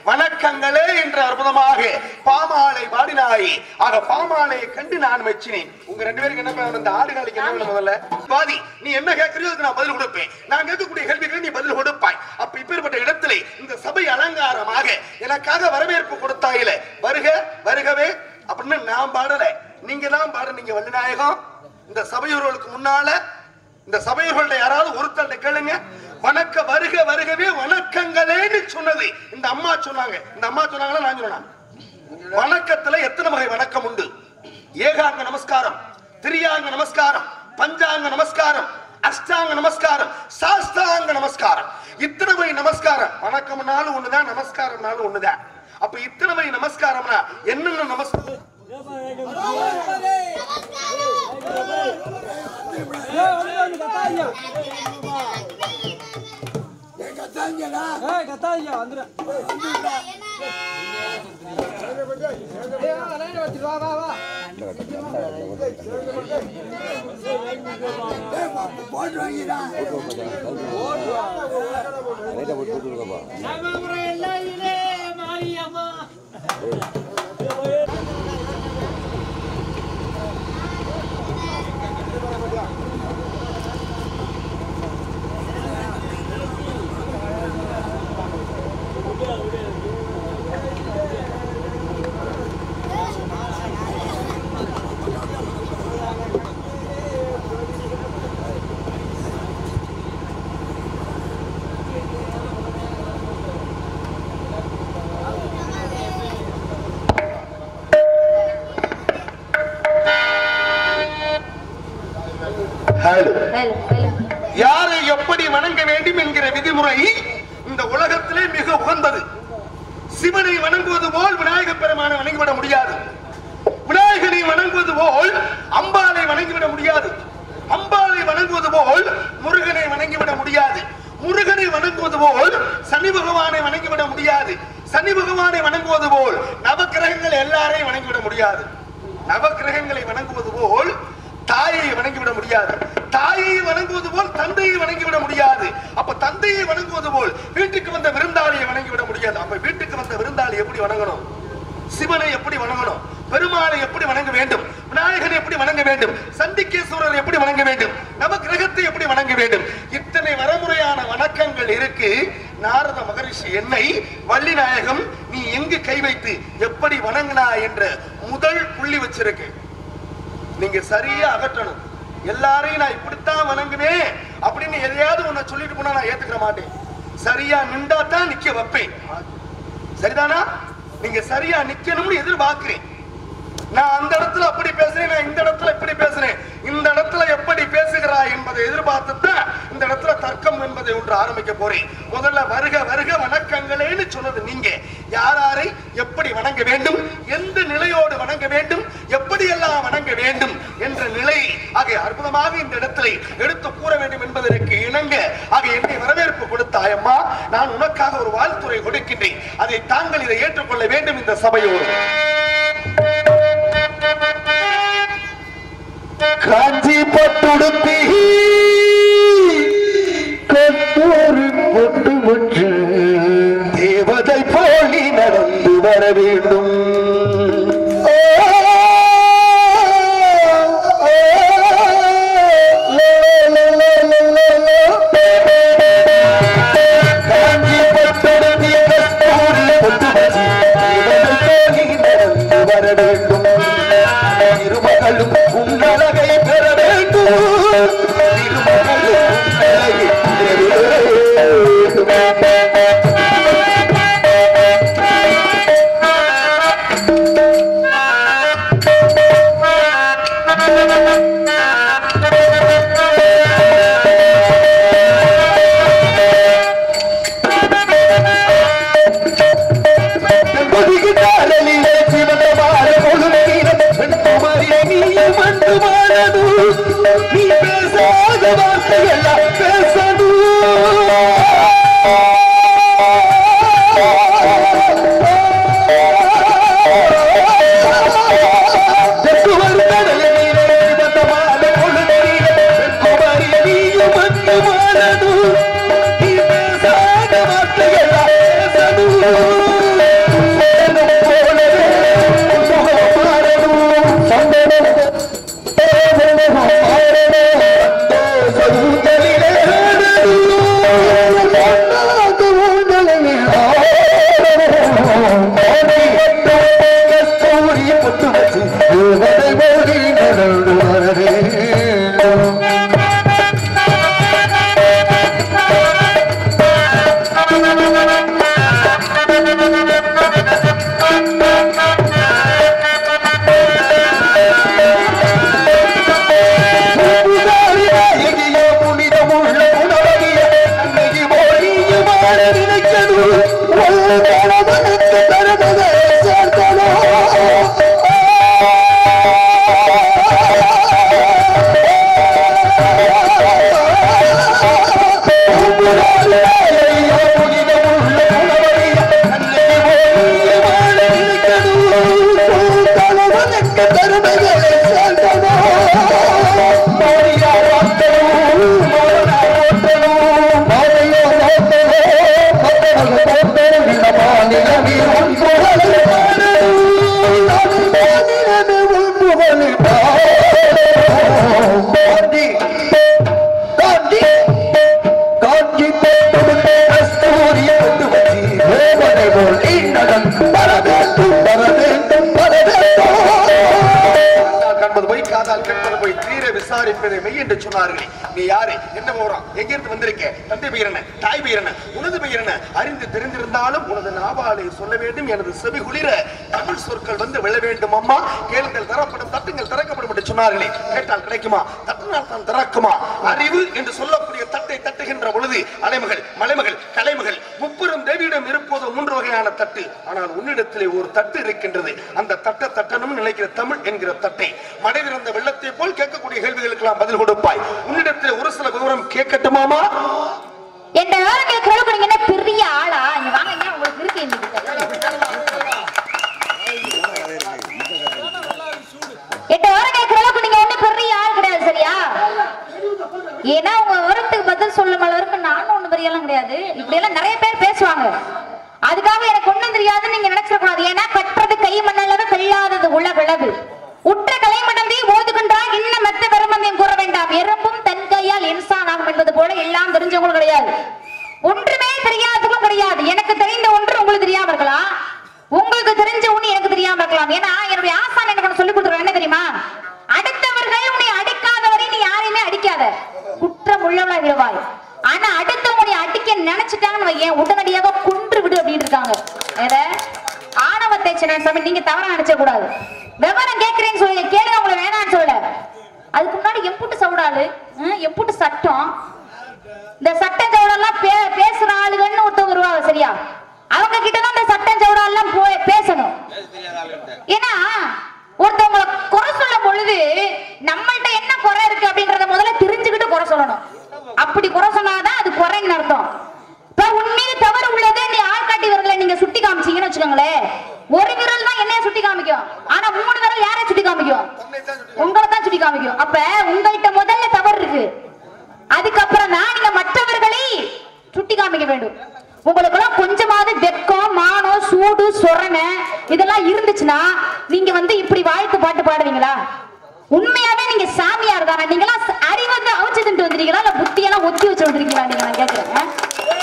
வணக்கங்களே என்று அற்புதமாக பாமாலை பாடினாய் ஆக பாமாலையை கண்டு நான் மெச்சினேன் உங்க ரெண்டு பேருக்கு என்ன வேணும்? இந்த ஆடுகளுக்கு என்ன வேணும் முதல்ல பாதி நீ என்ன கேட்கறியோ அதுக்கு நான் பதில் கொடுப்பேன் நான் கேட்கக்கூடிய கேள்விக்கு நீ பதில் கொடுப்பாய் அப்ப இப்பேற்பட்ட இடத்திலே இந்த சபை அலங்காரமாக எனக்காக வரவேற்பு கொடுத்தாயில வருக வருகவே அப்படின்னு நான் பாடல நீங்க தான் பாடுனீங்க வள்ளிநாயகம் இந்த சபையோர்களுக்கு முன்னால இந்த சபையோர்கள யாராவது ஒருத்தர்ட்ட கேளுங்க வணக்க வருக வருகவே வணக்கங்களேன்னு சொன்னது இந்த அம்மா சொன்னாங்க இந்த அம்மா சொன்னாங்களா நான் சொன்னா வணக்கத்துல எத்தனை வகை வணக்கம் உண்டு ஏகாங்க நமஸ்காரம் திரியாங்க நமஸ்காரம் பஞ்சாங்க நமஸ்காரம் அஷ்டாங்க நமஸ்காரம் சாஸ்தாங்க நமஸ்காரம் இத்தனை வகை நமஸ்காரம் வணக்கம்னாலும் ஒண்ணுதான் நமஸ்காரம்னாலும் ஒண்ணுதான் அப்ப இத்தனை வகை நமஸ்காரம்னா என்னென்ன நமஸ்காரம் ஏய் கத்தாதீங்க வந்துடுறேன் வா வா வா ஹலோ ஹலோ ஹலோ யாரை எப்படி வணங்க வேண்டும் என்கிற விதிமுறை இந்த உலகத்திலே மிக உகந்தது சிவனை வணங்குவது போல் விநாயக பெருமானை வணங்கிவிட முடியாது விநாயகனை வணங்குவது போல் அம்பாளை வணங்கிவிட முடியாது அம்பாளை வணங்குவது போல் முருகனை வணங்கிவிட முடியாது முருகனை வணங்குவது போல் சனி பகவானை வணங்கிவிட முடியாது சனி பகவானை வணங்குவது போல் நவக்கிரகங்கள் எல்லாரையும் வணங்கிவிட முடியாது நவக்கிரகங்களை வணங்குவது போல் தாயை வணங்கிவிட முடியாது தாயை வணங்குவது போல் தந்தையை வணங்கிவிட முடியாது அப்ப தந்தையை வணங்குவது போல் வீட்டுக்கு வந்த விருந்தாளியை வணங்கிவிட முடியாது அப்ப வீட்டுக்கு வந்த விருந்தாளி எப்படி வணங்கணும் சிவனை எப்படி வணங்கணும் பெருமாளை எப்படி வணங்க வேண்டும் விநாயகரை எப்படி வணங்க வேண்டும் சண்டிகேஸ்வரர் எப்படி வணங்க வேண்டும் நவ கிரகத்தை எப்படி வணங்க வேண்டும் இத்தனை வரமுறையான வணக்கங்கள் இருக்கு நாரத மகரிஷி என்னை வள்ளி நாயகம் நீ எங்கு கை வைத்து எப்படி வணங்கினா என்ற முதல் புள்ளி வச்சிருக்கு நீங்க சரியா அகற்றணும் எல்லாரையும் நான் இப்படித்தான் வணங்குவேன் அப்படின்னு எதையாவது உன்னை சொல்லிட்டு போனா நான் ஏத்துக்கிற மாட்டேன் சரியா நின்றா தான் நிக்க வைப்பேன் சரிதானா நீங்க சரியா நிக்கணும்னு எதிர்பார்க்கிறேன் நான் அந்த இடத்துல அப்படி பேசுறேன் நான் இந்த இடத்துல இப்படி பேசுறேன் இந்த இடத்துல எப்படி பேசுகிறாய் என்பதை எதிர்பார்த்து தான் இந்த இடத்துல தர்க்கம் என்பதை ஒன்று ஆரம்பிக்க போறேன் முதல்ல வருக வருக வணக்கங்களேன்னு சொன்னது நீங்க யாராரை எப்படி வணங்க வேண்டும் எந்த நிலையோடு வணங்க வேண்டும் எப்படியெல்லாம் வணங்க வேண்டும் என்ற நிலை ஆகிய அற்புதமாக இந்த இடத்துல எடுத்து கூற வேண்டும் என்பதற்கு இணங்க ஆகிய என்னை வரவேற்பு கொடுத்தாயம்மா நான் உனக்காக ஒரு வாழ்த்துறை கொடுக்கின்றேன் அதை தாங்கள் இதை ஏற்றுக்கொள்ள வேண்டும் இந்த சபையோடு காஞ்சி பட்டுடுத்தி கத்தோரு கொண்டு முற்று தேவதை போலி நடந்து வர வேண்டும் ஓ, ஓ, லோ, லோ, லோ, லோ, லோ, லோ. காஞ்சி பட்டுடுத்தி கத்தோரு கொண்டு முற்று தேவதை போலி நடந்து வர வேண்டும் இருமகளும் உங்களகை பெற வேண்டும் இருமகளும் உங்களகை பெற ஒதுகிட்டாரலிலே சிவந்தமான பொழுதீரம் பெண்குமாரியை நீயும் வந்து வாழது நீ பேசாத வார்த்தையெல்லாம் பேசணும் தெற்குவர் கடலிலே சிவந்தமான பொழுதீரம் பெண்குமாரியை நீயும் வந்து வாழது நீ பேசாத வார்த்தையெல்லாம் பேசணும் மனுக்கு தருமதை காந்தி காந்தி காஞ்சி பெற்று கஸ்தூரி கொண்டு வச்சி வேதனை போல் இன்னதன் பரவேண்டும் பரவேண்டும் பரவேண்டும் காதால் காண்பது போய் காதால் கேட்பது போய் தீர விசாரிப்பதை மெய் என்று சொன்னார்களே நீ யாரு என்ன போறோம் எங்கிருந்து வந்திருக்க தந்தை பெயர் என்ன தாய் பெயர் என்ன உனது பெயர் என்ன அறிந்து தெரிந்திருந்தாலும் உனது நாவாலை சொல்ல வேண்டும் எனது செவி குளிர தமிழ் சொற்கள் வந்து விழ வேண்டும் அம்மா கேளுங்கள் தரப்படும் தட்டுங்கள் திறக்கப்படும் என்று சொன்னார்களே கேட்டால் கிடைக்குமா தட்டினால் தான் திறக்குமா அறிவு என்று சொல்லக்கூடிய தட்டை தட்டுகின்ற பொழுது அலைமகள் மலைமகள் கலைமகள் முப்பெரும் தேவியிடம் இருப்பது மூன்று வகையான தட்டு ஆனால் உன்னிடத்திலே ஒரு தட்டு இருக்கின்றது அந்த தட்டை தட்டணும் நினைக்கிற தமிழ் என்கிற தட்டை மடை திறந்த வெள்ளத்தை போல் கேட்கக்கூடிய கேள்விகளுக்கெல்லாம் பதில் கொடுப்பாய் உன்னிடத்திலே ஒரு சில விவரம் கேட்கட்டுமாமா என் வேலைக்கு கிழக்கு நீங்க என்ன பெரிய ஆளா இங்க வாங்க இங்க உங்களுக்கு இருக்கு இன்னைக்கு எட்டு வேலைக்கு கிழக்கு நீங்க ஒண்ணு பெரிய ஆள் கிடையாது சரியா ஏன்னா உங்க விவரத்துக்கு பதில் சொல்லும் அளவுக்கு நானும் ஒண்ணு பெரிய ஆளும் கிடையாது இப்படி எல்லாம் நிறைய பேர் பேசுவாங்க அதுக்காக எனக்கு ஒண்ணும் தெரியாதுன்னு நீங்க நினைச்சிடக்கூடாது ஏன்னா கற்றது கை மண்ணளவு கல்லாதது உள்ள விளவு உற்ற கலை மடந்தை ஓதுகின்றால் இன்ன மெத்த பெருமந்தியம் கூற வேண்டாம் எறும்பும் தன் கையால் இன்சான் ஆகும் என்பது போல எல்லாம் தெரிஞ்சவங்களும் கிடையாது ஒன்றுமே தெரியாதவங்களும் கிடையாது எனக்கு தெரிந்த ஒன்று உங்களுக்கு தெரியாம இருக்கலாம் உங்களுக்கு தெரிஞ்ச ஒண்ணு எனக்கு தெரியாம இருக்கலாம் ஏன்னா என்னுடைய ஆசான் எனக்கு ஒண்ணு சொல்லி கொடுத்துருவேன் என்ன தெரியுமா அடுத்தவர்கள் உன்னை அடிக்காதவரை நீ யாரையுமே அடிக்காத குற்றம் உள்ளவளா விடுவாய் ஆனா அடுத்தவங்க உன்னை அடிக்க நினைச்சிட்டாங்கன்னு வையேன் உடனடியாக கொன்று விடு அப்படின்னு இருக்காங்க எத ஆணவத்தை சின்ன சாமி நீங்க தவறா நினைச்ச கூடாது விவரம் கேட்கிறேன்னு சொல்லி கேளுங்க உங்களை வேணாம்னு சொல்லல அதுக்கு முன்னாடி எம்புட்டு சவுடாலு ஹம், எம்புட்டு சட்டம் இந்த சட்டம் சவுடெல்லாம் பே பேசுற ஆளுகள்னு ஒருத்தவங்க வருவாங்க சரியா அவங்க கிட்ட தான் இந்த சட்டம் சவுடெல்லாம் போய் பேசணும் ஏன்னா ஒருத்தவங்களை குறை சொல்லும் பொழுது நம்மள்ட்ட என்ன குறை இருக்கு அப்படின்றத முதல்ல தெரிஞ்சுக்கிட்டு குறை சொல்லணும் அப்படி குறை சொன்னாதான் அது குறைன்னு அர்த்தம் இப்ப உன் மீது தவறு உள்ளது நீ ஆள்காட்டி விரலை நீங்க சுட்டி காமிச்சீங்கன்னு வச்சுக்கோங்களேன் ஒரு விரல் தான் என்னைய சுட்டி காமிக்கும் ஆனா மூணு விரல் யாரை சுட்டி காமிக்கும் உங்களை தான் சுட்டி காமிக்கும் அப்ப உங்கள்கிட்ட முதல்ல தவறு இருக்கு அதுக்கப்புறம் தான் நீங்க மற்றவர்களை சுட்டி காமிக்க வேண்டும் உங்களுக்கெல்லாம் கொஞ்சமாவது வெக்கம் மானம் சூடு சொரணை இதெல்லாம் இருந்துச்சுன்னா நீங்க வந்து இப்படி வாழ்த்து பாட்டு பாடுவீங்களா உண்மையாவே நீங்க சாமியார் தானே நீங்க எல்லாம் அறிவு வந்து அவிச்சு தின்ட்டு வந்துட்டீங்களா இல்ல புத்தியெல்லாம் ஒத்தி வச்சு வந்துருக்கீங்களா நீங்க நான் கேக்குறேன்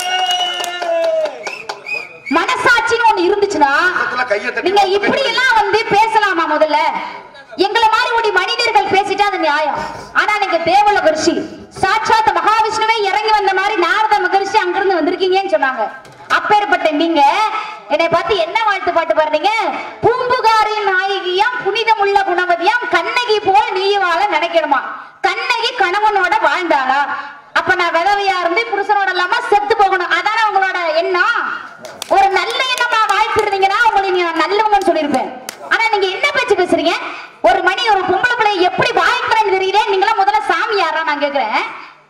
மனசாட்சின்னு ஒண்ணு இருந்துச்சுன்னா பக்கத்துல கையை தட்டி நீங்க இப்படி எல்லாம் வந்து பேசலாமா முதல்ல எங்களை மாதிரி ஒரு மனிதர்கள் பேசிட்டா அது நியாயம் ஆனா நீங்க தேவல ரிஷி சாட்சாத் மகாவிஷ்ணுவே இறங்கி வந்த மாதிரி நாரத மகரிஷி அங்கிருந்து வந்திருக்கீங்கன்னு சொன்னாங்க அப்பேற்பட்ட நீங்க என்னை பார்த்து என்ன வாழ்த்து பாட்டு பாடுறீங்க பூம்புகாரின் நாயகியாம் புனிதமுள்ள குணவதியாம் கண்ணகி போல் நீ வாழ நினைக்கணுமா கண்ணகி கணவனோட வாழ்ந்தாளா அப்ப நான் விதவையா இருந்து புருஷனோட இல்லாம செத்து போகணும் அதானே உங்களோட எண்ணம் ஒரு நல்ல எண்ணமா வாழ்த்து இருந்தீங்கன்னா உங்களை நான் நல்லவங்கன்னு சொல்லியிருப்பேன் ஆனா நீங்க என்ன பேச்சு பேசுறீங்க ஒரு மணி ஒரு பொம்பளை பிள்ளை எப்படி வாழ்க்கிறேன்னு தெரியல நீங்களா முதல்ல சாமியாரா நான் கேக்குறேன்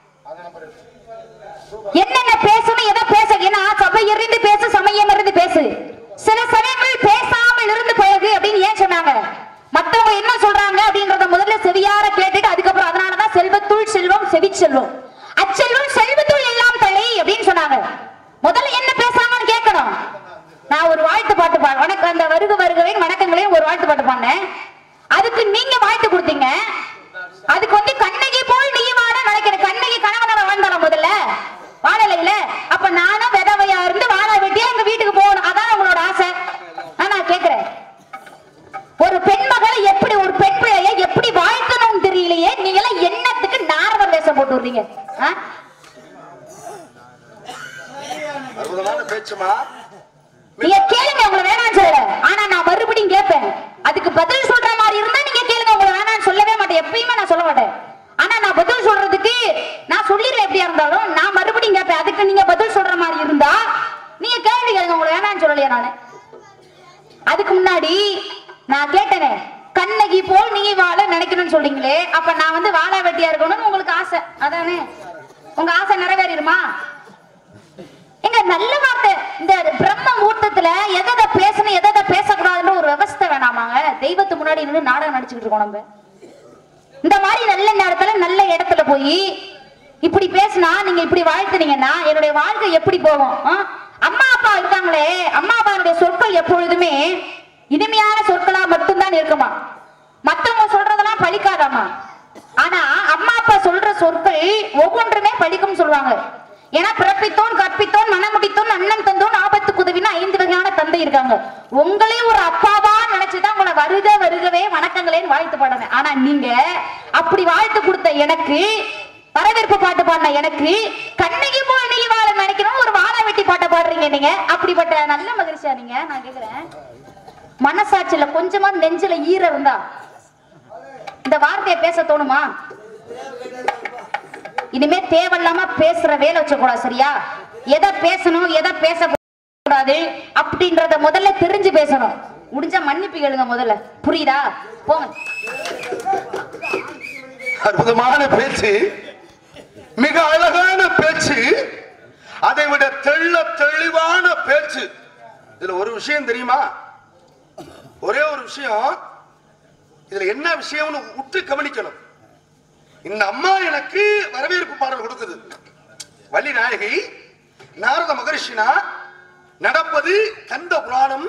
என்னென்ன பேசணும் எதை பேச ஏன்னா சபை இருந்து பேசு சமயம் இருந்து பேசு சில சமயங்கள் பேசாமல் இருந்து பழகு அப்படின்னு ஏன் சொன்னாங்க மத்தவங்க என்ன சொல்றாங்க அப்படின்றத முதல்ல செவியார கேட்டுட்டு அதுக்கப்புறம் அதனாலதான் செல்வத்துள் செல்வம் செவி செல்வம் அச்செல்வம் செல்வத்துள் எல்லாம் தலை அப்படின்னு சொன்னாங்க முதல்ல என்ன பேசாங்கன்னு கேட்கணும் நான் ஒரு வாழ்த்து பாட்டு பாடு வணக்கம் அந்த வருக வருகவே வணக்கங்களையும் ஒரு வாழ்த்து பாட்டு பாடினேன் அதுக்கு நீங்க வாழ்த்து கொடுத்தீங்க அதுக்கு வந்து கண்ணகி போல் நீ வாழ நினைக்கிறேன் கண்ணகி கணவனோட வாழ்ந்தாலும் முதல்ல வாழல இல்ல அப்ப நானும் விதவையா இருந்து வாழ வெட்டியா எங்க வீட்டுக்கு போகணும் அதான் உங்களோட ஆசை ஆனா நான் கேக்குறேன் ஒரு பெண் மகளை எப்படி ஒரு பெண் பிள்ளைய எப்படி வாழ்த்தணும்னு தெரியலையே நீங்க எல்லாம் என்னத்துக்கு நாரத வேஷம் போட்டு விடுறீங்க ஆ? அற்புதமான பேச்சுமா நீங்க கேளுங்க உங்களை வேணாம்னு சொல்லல ஆனா நான் மறுபடியும் கேட்பேன் அதுக்கு பதில் சொல்ற மாதிரி இருந்தா நீங்க கேளுங்க உங்களை வேணாம்னு சொல்லவே மாட்டேன் எப்பயுமே நான் சொல்ல மாட்டேன் அதுக்கு முன்னாடி நான் கேட்டேனே கண்ணகி போல் நீ வாழ நினைக்கணும்னு சொல்றீங்களே அப்ப நான் வந்து வாழ வெட்டியா இருக்கணும்னு உங்களுக்கு ஆசை அதானே உங்க ஆசை நிறைவேறிடுமா எங்க நல்ல வார்த்தை இந்த பிரம்ம முகூர்த்தத்துல எதை எதை பேசணும் எதை எதை பேசக்கூடாதுன்ற ஒரு விவஸ்தை வேணாமாங்க தெய்வத்து முன்னாடி நின்று நாடகம் நடிச்சுக்கிட்டு இருக்கோம் நம்ம இந்த மாதிரி நல்ல நேரத்துல நல்ல இடத்துல போய் இப்படி பேசினா நீங்க இப்படி வாழ்த்துனீங்கன்னா என்னுடைய வாழ்க்கை எப்படி போகும் ஆ? அம்மா அப்பா இருக்காங்களே அம்மா அப்பாவுடைய சொற்கள் எப்பொழுதுமே இனிமையான சொற்களா மட்டும்தான் இருக்குமா மத்தவங்க சொல்றதெல்லாம் பழிக்காதாமா ஆனா அம்மா அப்பா சொல்ற சொற்கள் ஒவ்வொன்றுமே பழிக்கும் சொல்லுவாங்க ஏன்னா பிறப்பித்தோன் கற்பித்தோன் மனமுடித்தோன் அண்ணன் தந்தோன் ஆபத்து உதவின்னு ஐந்து வகையான தந்தை இருக்காங்க உங்களே ஒரு அப்பாவா நினைச்சுதான் உங்களை வருக வருகவே வணக்கங்களேன்னு வாழ்த்து பாடுறேன் ஆனா நீங்க அப்படி வாழ்த்து கொடுத்த எனக்கு வரவேற்பு பாட்டு பாடின எனக்கு கண்ணகி போல் நீ வாழ நினைக்கிறோம் ஒரு வாழ வெட்டி பாட்டை பாடுறீங்க நீங்க அப்படிப்பட்ட நல்ல மகிழ்ச்சியா நீங்க நான் கேக்குறேன் மனசாட்சியில கொஞ்சமா நெஞ்சில ஈர இருந்தா இந்த வார்த்தையை பேச தோணுமா இனிமே தேவையில்லாம பேசுற வேலை வச்சக்கூடாது சரியா எதை பேசணும் எதை பேசக்கூடாது அப்படின்றத முதல்ல தெரிஞ்சு பேசணும் முடிஞ்ச மன்னிப்பு கேளுங்க முதல்ல புரியுதா போங்க அற்புதமான பேச்சு மிக அழகான பேச்சு அதை விட தெள்ள தெளிவான பேச்சு இதுல ஒரு விஷயம் தெரியுமா ஒரே ஒரு விஷயம் இதுல என்ன விஷயம்னு உற்று கவனிக்கணும் இந்த அம்மா எனக்கு வரவேற்பு பாடல் கொடுக்குது வள்ளி நாயகி நாரத மகரிஷினா நடப்பது கந்த புராணம்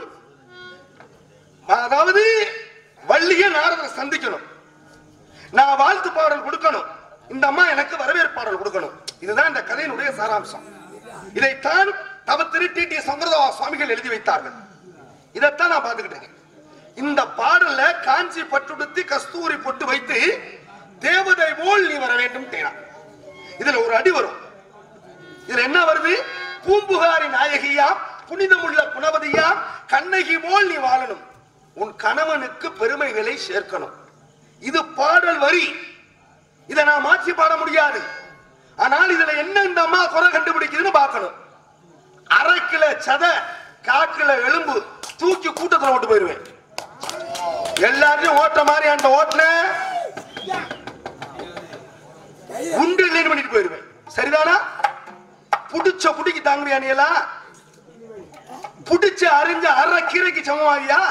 அதாவது வள்ளிய நாரதரை சந்திக்கணும் நான் வாழ்த்து பாடல் கொடுக்கணும் இந்த அம்மா எனக்கு வரவேற்பு பாடல் கொடுக்கணும் இதுதான் இந்த கதையினுடைய சாராம்சம் இதைத்தான் தவ திரு டி டி சங்கரதா சுவாமிகள் எழுதி வைத்தார்கள் இதைத்தான் நான் பார்த்துக்கிட்டேன் இந்த பாடல்ல காஞ்சி பட்டுடுத்தி கஸ்தூரி பொட்டு வைத்து தேவதை போல் நீ வர வேண்டும் தேனா இதுல ஒரு அடி வரும் இதுல என்ன வருது பூம்புகாரி நாயகியா புனிதமுள்ள குணவதியா கண்ணகி போல் நீ வாழணும் உன் கணவனுக்கு பெருமைகளை சேர்க்கணும் இது பாடல் வரி இதை நான் மாற்றி பாட முடியாது ஆனால் இதுல என்ன இந்த அம்மா குறை கண்டுபிடிக்குதுன்னு பார்க்கணும் அரை கிலோ சதை காக்கில எலும்பு தூக்கி கூட்டத்துல ஓட்டு போயிருவேன் எல்லாத்தையும் ஓட்ட மாதிரி அந்த ஓட்டுன உண்டு இல்லைன்னு பண்ணிட்டு போயிருவேன் சரிதானா புடிச்ச புடிக்கு தாங்குறியா நீ எல்லாம் புடிச்ச அறிஞ்ச அரை கீரைக்கு சமமாவியா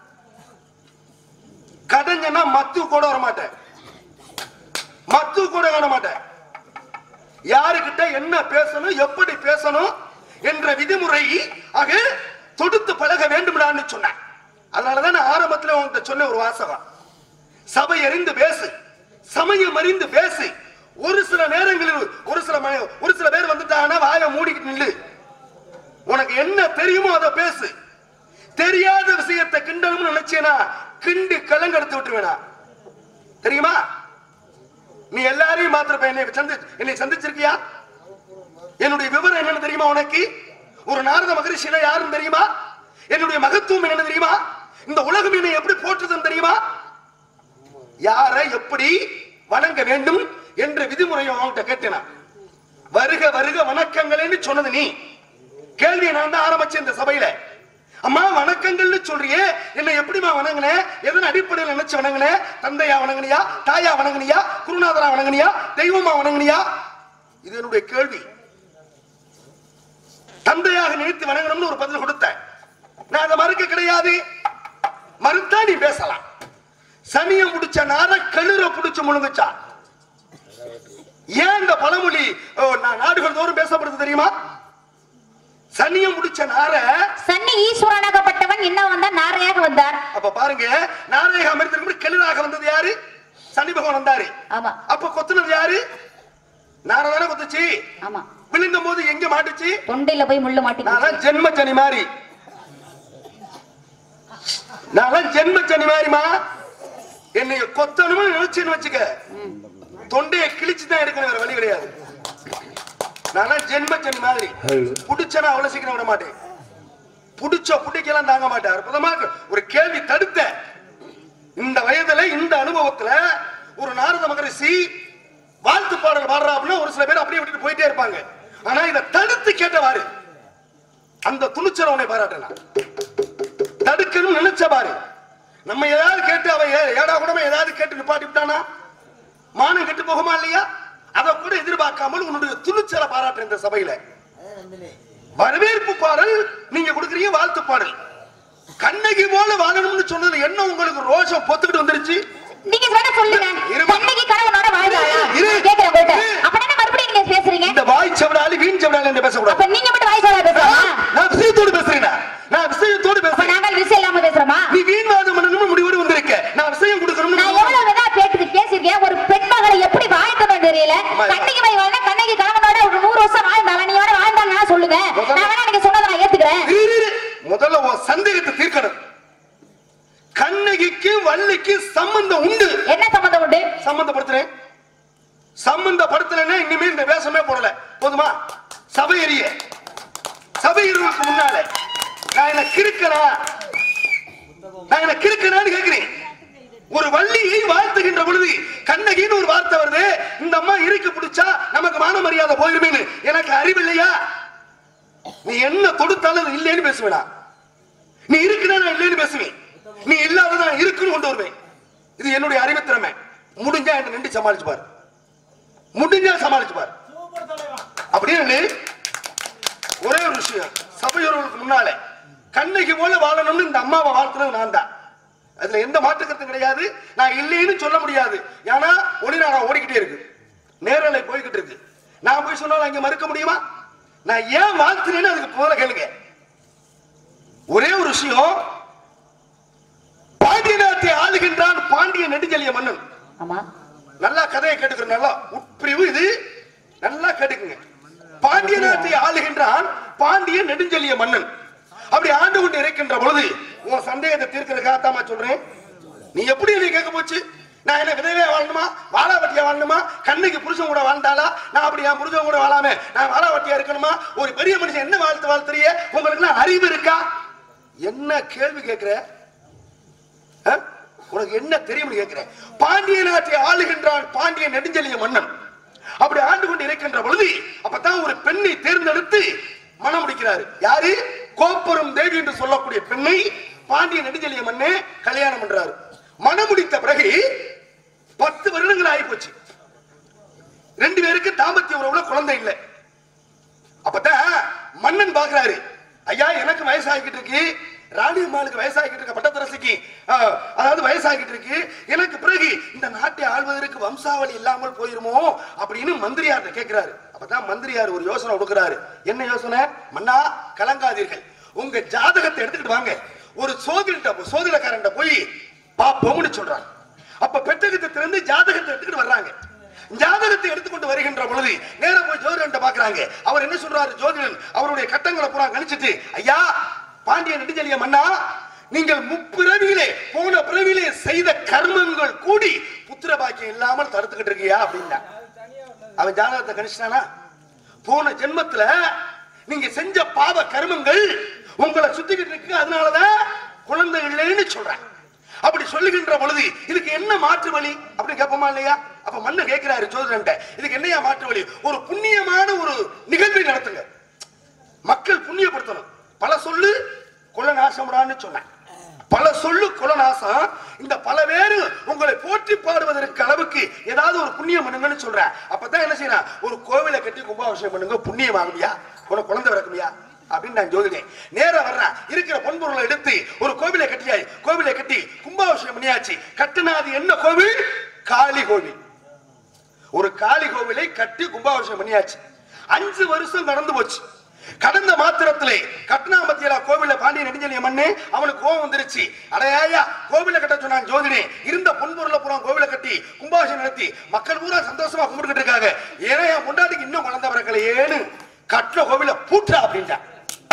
கடைஞ்சனா மத்து கூட வர மாட்டேன் மத்து கூட காண மாட்டேன் யாருக்கிட்ட என்ன பேசணும் எப்படி பேசணும் என்ற விதிமுறை ஆக தொடுத்து பழக வேண்டும்டான்னு சொன்னேன் அதனாலதான் நான் ஆரம்பத்துல உங்ககிட்ட சொன்ன ஒரு வாசகம் சபை அறிந்து பேசு சமயம் அறிந்து பேசு ஒரு சில நேரங்களில் ஒரு சில ம- ஒரு சில பேர் வந்துட்டாங்கன்னா வாயை மூடிக்கிட்டு நில்லு உனக்கு என்ன தெரியுமோ அதை பேசு தெரியாத விஷயத்தை கிண்டணும்னு நினைச்சேனா கிண்டி கலங்கெடுத்து விட்டுருவேனா தெரியுமா நீ எல்லாரையும் மாத்திரப்ப என்னை சந்தி என்னை சந்திச்சிருக்கியா என்னுடைய விவரம் என்னன்னு தெரியுமா உனக்கு ஒரு நாரத மகரிஷினா யாருன்னு தெரியுமா என்னுடைய மகத்துவம் என்னன்னு தெரியுமா இந்த உலகம் என்னை எப்படி போற்றுதுன்னு தெரியுமா யாரை எப்படி வணங்க வேண்டும் என்ற விதிமுறையை அவன்கிட்ட கேட்டேனா வருக வருக வணக்கங்களேன்னு சொன்னது நீ கேள்வியை நான் தான் ஆரம்பிச்சேன் இந்த சபையில அம்மா வணக்கங்கள்னு சொல்றியே என்ன எப்படிமா வணங்குன எதன் அடிப்படையில் நினைச்சு வணங்குன தந்தையா வணங்குனியா தாயா வணங்குனியா குருநாதரா வணங்குனியா தெய்வமா வணங்குனியா இது என்னுடைய கேள்வி தந்தையாக நினைத்து வணங்கணும்னு ஒரு பதில் கொடுத்தேன் நான் அதை மறுக்க கிடையாது மறுத்தா நீ பேசலாம் சனிய முடிச்ச நார கழுற புடிச்சு முழுங்குச்சா ஏன் இந்த பழமொழி ஓ, நா- நாடுகள் தோறும் பேசப்படுது தெரியுமா சனிய முடிச்ச நார சன்னி ஈஸ்வரனாகப்பட்டவன் என்ன வந்தா நாரையாக வந்தார் அப்ப பாருங்க நாராயக அமிர்தம் கெளிராக வந்தது யாரு சனி பகவான் வந்தாரு ஆமா அப்ப கொத்துனது யாரு நாரதான கொத்துச்சு ஆமா விழுங்கும் போது எங்க மாட்டுச்சு தொண்டையில போய் முள்ளு மாட்டி நான் ஜென்ம சனி மாதிரி நான் ஜென்ம சனி மாதிரிமா என்னை கொத்தணும்னு நினைச்சேன்னு வச்சுக்க தொண்டையை கிழிச்சு தான் எடுக்கணும் வேற வழி கிடையாது நான் ஜென்ம சனி மாதிரி புடிச்சனா அவ்வளவு சீக்கிரம் விட மாட்டேன் புடிச்ச புடிக்கலாம் தாங்க மாட்டேன் அற்புதமா இருக்கு. ஒரு கேள்வி தடுத்த இந்த வயதுல இந்த அனுபவத்துல ஒரு நாரத மகரிஷி வாழ்த்து பாடல் பாடுறா அப்படின்னா ஒரு சில பேர் அப்படியே விட்டுட்டு போயிட்டே இருப்பாங்க ஆனா இதை தடுத்து கேட்டவாறு அந்த துணிச்சலை உன்னை பாராட்டலாம் தடுக்கணும் வாழணும்னு நினைச்ச பாரு நம்ம ஏதாவது கேட்டு அவன் ஏ- ஏடா கூடமா ஏதாவது கேட்டு நிப்பாட்டி விட்டானா மானம் கெட்டு போகுமா இல்லையா அதை கூட எதிர்பார்க்காமல் உன்னுடைய துணிச்சலை பாராட்டு இந்த சபையில வரவேற்பு பாடல் நீங்க கொடுக்குறீங்க வாழ்த்து பாடல் கண்ணகி போல வாழணும்னு சொன்னது என்ன உங்களுக்கு ரோஷம் பொத்துக்கிட்டு வந்துருச்சு நீங்க வேணா சொல்லுங்க இருமா. கண்ணகி கணவனோட வாழ்ந்தாளா இரு. கேக்குறேன் உங்கள்ட்ட இரு. அப்ப என்ன மறுபடியும் நீங்க பேசுறீங்க இந்த வாய் செவடாலி வீண் செவடாலி என்று பேசக்கூடாது அப்ப நீங்க மட்டும் வாய்ஸால பேசலாமா நான் விஷயத்தோடு பேசுறேன் நான் விஷயத்தோடு அப்ப பேசுறேன் நாங்கள் விஷயம் இல்லாம பேசுறோமா நீ வீண்வாதம் பண்ணணும்னு முடிவோடு வந்திருக்க நான் விஷயம் கொடுக்கணும்னு நான் எவ்வளவு வேணா பேசி பேசிருக்கேன் ஒரு பெண் மகளை எப்படி வாழ்த்தணும் தெரியல ஆமா. கண்ணகி மை வாழ்ந்தா கண்ணகி கணவனோட ஒரு நூறு வருஷம் வாழ்ந்தாளா நீ வேணா வாழ்ந்தாங்கன்னா சொல்லுங்க முதல்ல- நான் வேணா நீங்க சொன்னதை நான் ஏத்துக்கிறேன் இரு, இரு, இரு. முதல்ல உன் சந்தேகத்தை தீர்க்கணும் கண்ணகிக்கு வள்ளிக்கு சம்பந்தம் உண்டு என்ன சம்மந்தம் உண்டு சம்பந்தப்படுத்துறேன் சம்பந்தப்படுத்தலைன்னா இனிமே இந்த வேஷமே போடல போதுமா சபை எரிய சபை எறிவதற்கு முன்னால நான் என்ன கிறுக்கனா நான் என்ன கிறுக்கனான்னு கேக்குறேன் ஒரு வள்ளியை வாழ்த்துகின்ற பொழுது கண்ணகின்னு ஒரு வார்த்தை வருது இந்த அம்மா இறுக்கி பிடிச்சா நமக்கு மான மரியாதை போயிருமேன்னு எனக்கு அறிவில்லையா நீ என்ன தொடுத்தாலும் அது இல்லைன்னு பேசுவேனா நீ இருக்குன்னா நான் இல்லைன்னு பேசுவேன் நீ இல்லாத நான் இருக்குன்னு கொண்டு வருவேன் இது என்னுடைய அறிவுத்திறமை முடிஞ்சா என்ன நின்று சமாளிச்சு பாரு முடிஞ்சா சமாளிச்சு பாரு அப்படின்னு ஒரே ஒரு விஷயம் சபையோர்களுக்கு முன்னாலே கண்ணகி போல வாழணும்னு இந்த அம்மாவை வாழ்த்துறது நான் தான் அதுல எந்த மாற்று கருத்தும் கிடையாது நான் இல்லைன்னு சொல்ல முடியாது ஏன்னா ஒளி நாடகம் ஓடிக்கிட்டே இருக்கு நேரலை போய்கிட்டு இருக்கு நான் போய் சொன்னாலும் அங்க மறுக்க முடியுமா நான் ஏன் வாழ்த்துறேன்னு அதுக்கு போல கேளுங்க ஒரே ஒரு விஷயம் பாண்டிய நாட்டை ஆளுகின்றான் பாண்டிய நெடுஞ்செலிய மன்னன் ஆமா நல்லா கதையை கேட்டுக்கிற நல்லா உட்பிரிவு இது நல்லா கேட்டுக்குங்க பாண்டிய நாட்டை ஆளுகின்றான் பாண்டிய நெடுஞ்செலிய மன்னன் அப்படி ஆண்டு கொண்டு இருக்கின்ற பொழுது உன் சந்தேகத்தை தீர்க்கிறதுக்காகத்தாமா சொல்றேன் நீ எப்படி என்னை கேட்க போச்சு நான் என்ன விதவையா வாழணுமா வாழாவட்டியா வாழணுமா கண்ணுக்கு புருஷன் கூட வாழ்ந்தாளா நான் அப்படி என் புருஷன் கூட வாழாம நான் வாழாவட்டியா இருக்கணுமா ஒரு பெரிய மனுஷன் என்ன வாழ்த்து வாழ்த்துறிய உங்களுக்கு அறிவு இருக்கா என்ன கேள்வி கேட்கிற ஆ? உனக்கு என்ன தெரியும்னு கேட்கிறேன் பாண்டிய நாட்டை ஆளுகின்றான் பாண்டிய நெடுஞ்செலிய மன்னன் அப்படி ஆண்டு கொண்டு இருக்கின்ற பொழுது அப்பதான் ஒரு பெண்ணை தேர்ந்தெடுத்து மனம் முடிக்கிறாரு யாரு கோப்பரும் தேவி என்று சொல்லக்கூடிய பெண்ணை பாண்டிய நெடுஞ்செலிய மன்னே கல்யாணம் பண்றாரு மனம் முடித்த பிறகு பத்து வருடங்கள் ஆகி போச்சு ரெண்டு பேருக்கு தாம்பத்திய உறவுல குழந்தை இல்லை அப்பதான் மன்னன் பாக்குறாரு ஐயா எனக்கு வயசாகிட்டு இருக்கு ராணி அம்மாளுக்கு வயசாகிட்டு இருக்க பட்டத்தரசிக்கு ஆ, அதாவது வயசாகிட்டு இருக்கு எனக்கு பிறகு இந்த நாட்டை ஆள்வதற்கு வம்சாவளி இல்லாமல் போயிருமோ அப்படின்னு மந்திரியார்ட்ட கேட்கிறாரு அப்பதான் மந்திரியார் ஒரு யோசனை கொடுக்கிறாரு என்ன யோசனை மன்னா கலங்காதீர்கள் உங்க ஜாதகத்தை எடுத்துக்கிட்டு வாங்க ஒரு சோதிட சோதிடக்காரன்ட்ட போய் பாப்போம்னு சொல்றாங்க அப்ப பெட்டகத்தை திறந்து ஜாதகத்தை எடுத்துக்கிட்டு வர்றாங்க ஜாதகத்தை எடுத்துக்கொண்டு வருகின்ற பொழுது நேரா போய் ஜோதிடன் பாக்குறாங்க அவர் என்ன சொல்றாரு ஜோதிடன் அவருடைய கட்டங்களை பூரா கணிச்சிட்டு ஐயா பாண்டிய நெடுஞ்செலிய மன்னா நீங்கள் முப்பிறவியிலே போன பிறவியிலே செய்த கர்மங்கள் கூடி புத்திர பாக்கியம் இல்லாமல் தடுத்துக்கிட்டு இருக்கியா அப்படின்னா அவன் ஜாதகத்தை கணிச்சிட்டானா போன ஜென்மத்துல நீங்க செஞ்ச பாவ கர்மங்கள் உங்களை சுத்திக்கிட்டு இருக்கு அதனாலதான் குழந்தை இல்லைன்னு சொல்றேன் அப்படி சொல்லுகின்ற பொழுது இதுக்கு என்ன மாற்று வழி அப்படி கேட்போமா இல்லையா அப்ப மன்னர் கேட்கிறாரு ஜோதிடன்ட்ட இதுக்கு என்னையா மாற்று வழி ஒரு புண்ணியமான ஒரு நிகழ்வை நடத்துங்க மக்கள் புண்ணியப்படுத்தணும் பல சொல்லு கொல நாசம்டான்னு சொன்னேன் பல சொல்லு கொல நாசம் இந்த பல பேரு உங்களை போற்றி பாடுவதற்கு அளவுக்கு ஏதாவது ஒரு புண்ணியம் பண்ணுங்கன்னு சொல்றேன் அப்பதான் என்ன செய்யறேன் ஒரு கோவிலை கட்டி கும்பாபிஷேகம் பண்ணுங்க புண்ணியம் ஆகுமியா உனக்கு குழந்தை பிறக்குமியா அப்படின்னு நான் ஜோதிடேன் நேரா வர்றேன் இருக்கிற பொன்பொருளை எடுத்து ஒரு கோவிலை கட்டியாய் கோவிலை கட்டி கும்பாபிஷேகம் பண்ணியாச்சு கட்டினாது என்ன கோவில் காளி கோவில் ஒரு காளி கோவிலை கட்டி கும்பாபிஷேகம் பண்ணியாச்சு அஞ்சு வருஷம் கடந்து போச்சு கடந்த மாத்திரத்திலே கட்டணாமத்தியில கோவில பாண்டிய நெடுஞ்சலிய மண்ணு அவனுக்கு கோபம் வந்துருச்சு அடையாயா கோவில கட்ட சொன்னான் ஜோதிடே இருந்த பொன்பொருளை பூரா கோவில கட்டி கும்பாபிஷேகம் நடத்தி மக்கள் பூரா சந்தோஷமா கும்பிட்டுக்கிட்டு இருக்காங்க ஏன்னா என் பொண்டாட்டிக்கு இன்னும் குழந்தை பிறக்கலையேன்னு கட்டின கோவில பூட்டா அப்படின்ட்டான்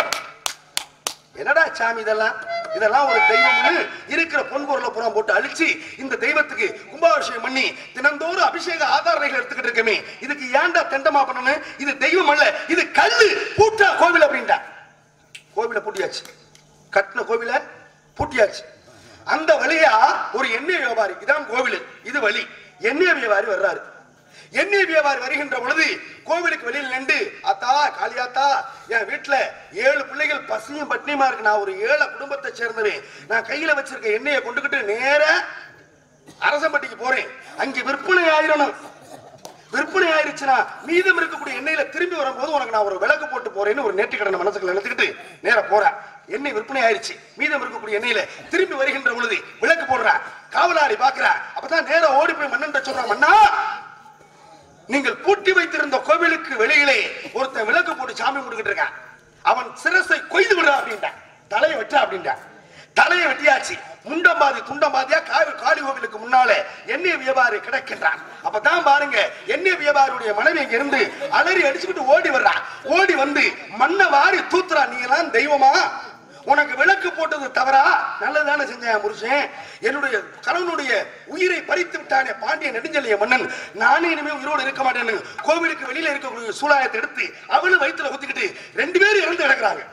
என்னடா சாமி இதெல்லாம் இதெல்லாம் ஒரு தெய்வம்னு இருக்கிற பொன்பொருளை புறம் போட்டு அழிச்சு இந்த தெய்வத்துக்கு கும்பாபிஷேகம் பண்ணி தினந்தோறும் அபிஷேக ஆதாரணைகள் எடுத்துக்கிட்டு இருக்கமே இதுக்கு ஏன்டா தெண்டமா பண்ணணும் இது தெய்வம் அல்ல இது கல்லு பூட்டா கோவில் அப்படின்டா கோவில பூட்டியாச்சு கட்டின கோவில பூட்டியாச்சு அந்த வழியா ஒரு எண்ணெய் வியாபாரி இதான் கோவில் இது வழி எண்ணெய் வியாபாரி வர்றாரு எண்ணெய் வியாபாரி வருகின்ற பொழுது கோவிலுக்கு வெளியில் நின்று அத்தா காளியாத்தா என் வீட்டுல ஏழு பிள்ளைகள் பசியும் பட்டினியுமா இருக்கு நான் ஒரு ஏழை குடும்பத்தை சேர்ந்தவன் நான் கையில வச்சிருக்க எண்ணெயை கொண்டுகிட்டு நேர அரசம்பட்டிக்கு போறேன் அங்கே விற்பனை ஆயிரணும் விற்பனை ஆயிருச்சுன்னா மீதம் இருக்கக்கூடிய எண்ணெயில திரும்பி வரும்போது உனக்கு நான் ஒரு விளக்கு போட்டு போறேன்னு ஒரு நேற்று கடனை மனசுக்குள்ள நினைச்சுக்கிட்டு நேர போறேன் எண்ணெய் விற்பனை ஆயிருச்சு மீதம் இருக்கக்கூடிய எண்ணெயில திரும்பி வருகின்ற பொழுது விளக்கு போடுறா காவலாளி பாக்குறா அப்பதான் நேரா ஓடி போய் மன்னன் சொல்றான் மன்னா நீங்கள் பூட்டி வைத்திருந்த கோவிலுக்கு வெளியிலே ஒருத்தன் விளக்கு போட்டு சாமி கும்பிட்டுக்கிட்டு இருக்கான் அவன் சிரசை கொய்து விடுறா அப்படின்ட்டான் தலையை வெட்டா அப்படின்ட்டான் தலையை வெட்டியாச்சு முண்டம்பாதி துண்டம்பாதியா காவி காளி கோவிலுக்கு முன்னாலே எண்ணெய் வியாபாரி கிடக்கின்றான் அப்பதான் பாருங்க எண்ணெய் வியாபாரியுடைய மனைவி இங்க இருந்து அலறி அடிச்சுக்கிட்டு ஓடி வர்றான் ஓடி வந்து மண்ணை வாரி தூத்துறா நீ எல்லாம் தெய்வமா உனக்கு விளக்கு போட்டது தவறா நல்லதானே செஞ்சேன் என் புருஷன் என்னுடைய கணவனுடைய உயிரை பறித்து விட்டானே பாண்டிய நெடுஞ்செழிய மன்னன் நானே இனிமே உயிரோடு இருக்க மாட்டேன்னு கோவிலுக்கு வெளியில இருக்கக்கூடிய சூலாயத்தை எடுத்து அவளும் வயித்துல குத்திக்கிட்டு ரெண்டு பேரும் இறந்து கிடக்குறாங்க